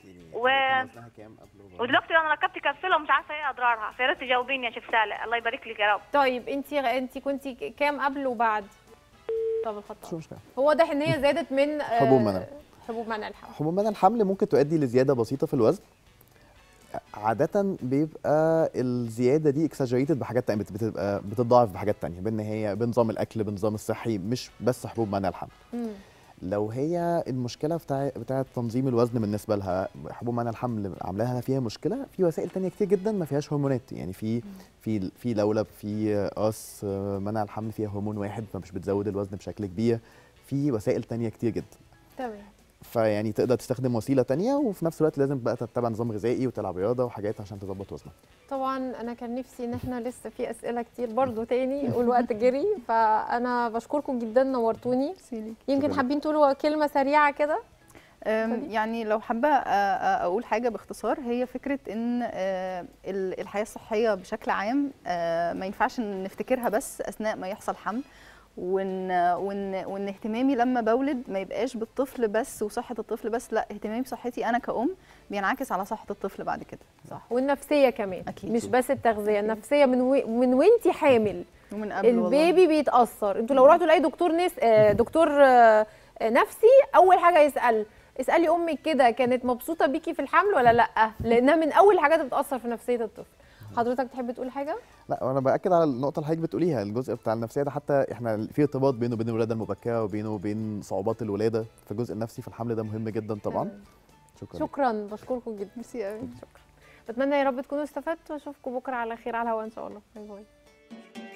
[SPEAKER 6] و-
[SPEAKER 3] وزنها كام قبل وبعد؟
[SPEAKER 6] ودلوقتي انا ركبت كبسوله ومش عارفه ايه اضرارها فيا ريت تجاوبيني يا شيف سالة الله يبارك لك يا رب
[SPEAKER 1] طيب انت انت كنت كام قبل وبعد طب
[SPEAKER 3] شو
[SPEAKER 1] الخطأ
[SPEAKER 3] مشكله
[SPEAKER 1] هو واضح ان هي زادت من آه،
[SPEAKER 3] حبوب منع.
[SPEAKER 1] حبوب منع الحمل
[SPEAKER 3] حبوب منع الحمل ممكن تؤدي لزياده بسيطه في الوزن عادة بيبقى الزيادة دي اكساجريتد بحاجات تانية بت- بتبقى بتتضاعف بحاجات تانية بان هي بنظام الاكل بنظام الصحي مش بس حبوب منع الحمل
[SPEAKER 1] مم.
[SPEAKER 3] لو هي المشكله بتاع بتاعه تنظيم الوزن بالنسبه لها حبوب منع الحمل عاملاها فيها مشكله في وسائل تانية كتير جدا ما فيهاش هرمونات يعني في في في لولب في قص منع الحمل فيها هرمون واحد فمش بتزود الوزن بشكل كبير في وسائل تانية كتير جدا
[SPEAKER 1] تمام
[SPEAKER 3] فيعني تقدر تستخدم وسيله تانية وفي نفس الوقت لازم بقى تتبع نظام غذائي وتلعب رياضه وحاجات عشان تظبط وزنك
[SPEAKER 1] طبعا انا كان نفسي ان احنا لسه في اسئله كتير برضو تاني والوقت جري فانا بشكركم جدا نورتوني يمكن
[SPEAKER 3] شكراً.
[SPEAKER 1] حابين تقولوا كلمه سريعه كده
[SPEAKER 4] أم،
[SPEAKER 1] اتفضلي.
[SPEAKER 4] يعني لو حابه أ- أ- اقول حاجه باختصار هي فكره ان آه، ال- الحياه الصحيه بشكل عام آه، ما ينفعش إن نفتكرها بس اثناء ما يحصل حمل وان وان وان اهتمامي لما بولد ما يبقاش بالطفل بس وصحه الطفل بس لا اهتمامي بصحتي انا كأم بينعكس على صحه الطفل بعد كده
[SPEAKER 1] صح والنفسيه كمان
[SPEAKER 4] أكيد.
[SPEAKER 1] مش بس التغذيه النفسيه من و... من وانتي حامل
[SPEAKER 4] ومن قبل والله.
[SPEAKER 1] البيبي بيتاثر انتوا لو رحتوا لاي دكتور نس... آه، دكتور آه، آه، نفسي اول حاجه يسال اسالي امك كده كانت مبسوطه بيكي في الحمل ولا لا لانها من اول الحاجات اللي بتاثر في نفسيه الطفل حضرتك تحب تقول حاجه
[SPEAKER 3] لا وانا باكد على النقطه اللي حضرتك بتقوليها الجزء بتاع النفسيه ده حتى احنا في ارتباط بينه وبين الولاده المبكره وبينه وبين صعوبات الولاده فالجزء النفسي في الحمل ده مهم جدا طبعا شكرا
[SPEAKER 1] شكرا بشكركم جدا
[SPEAKER 4] ميرسي قوي
[SPEAKER 1] بتمنى يا رب تكونوا استفدتوا واشوفكم بكره على خير على الهواء ان شاء الله باي باي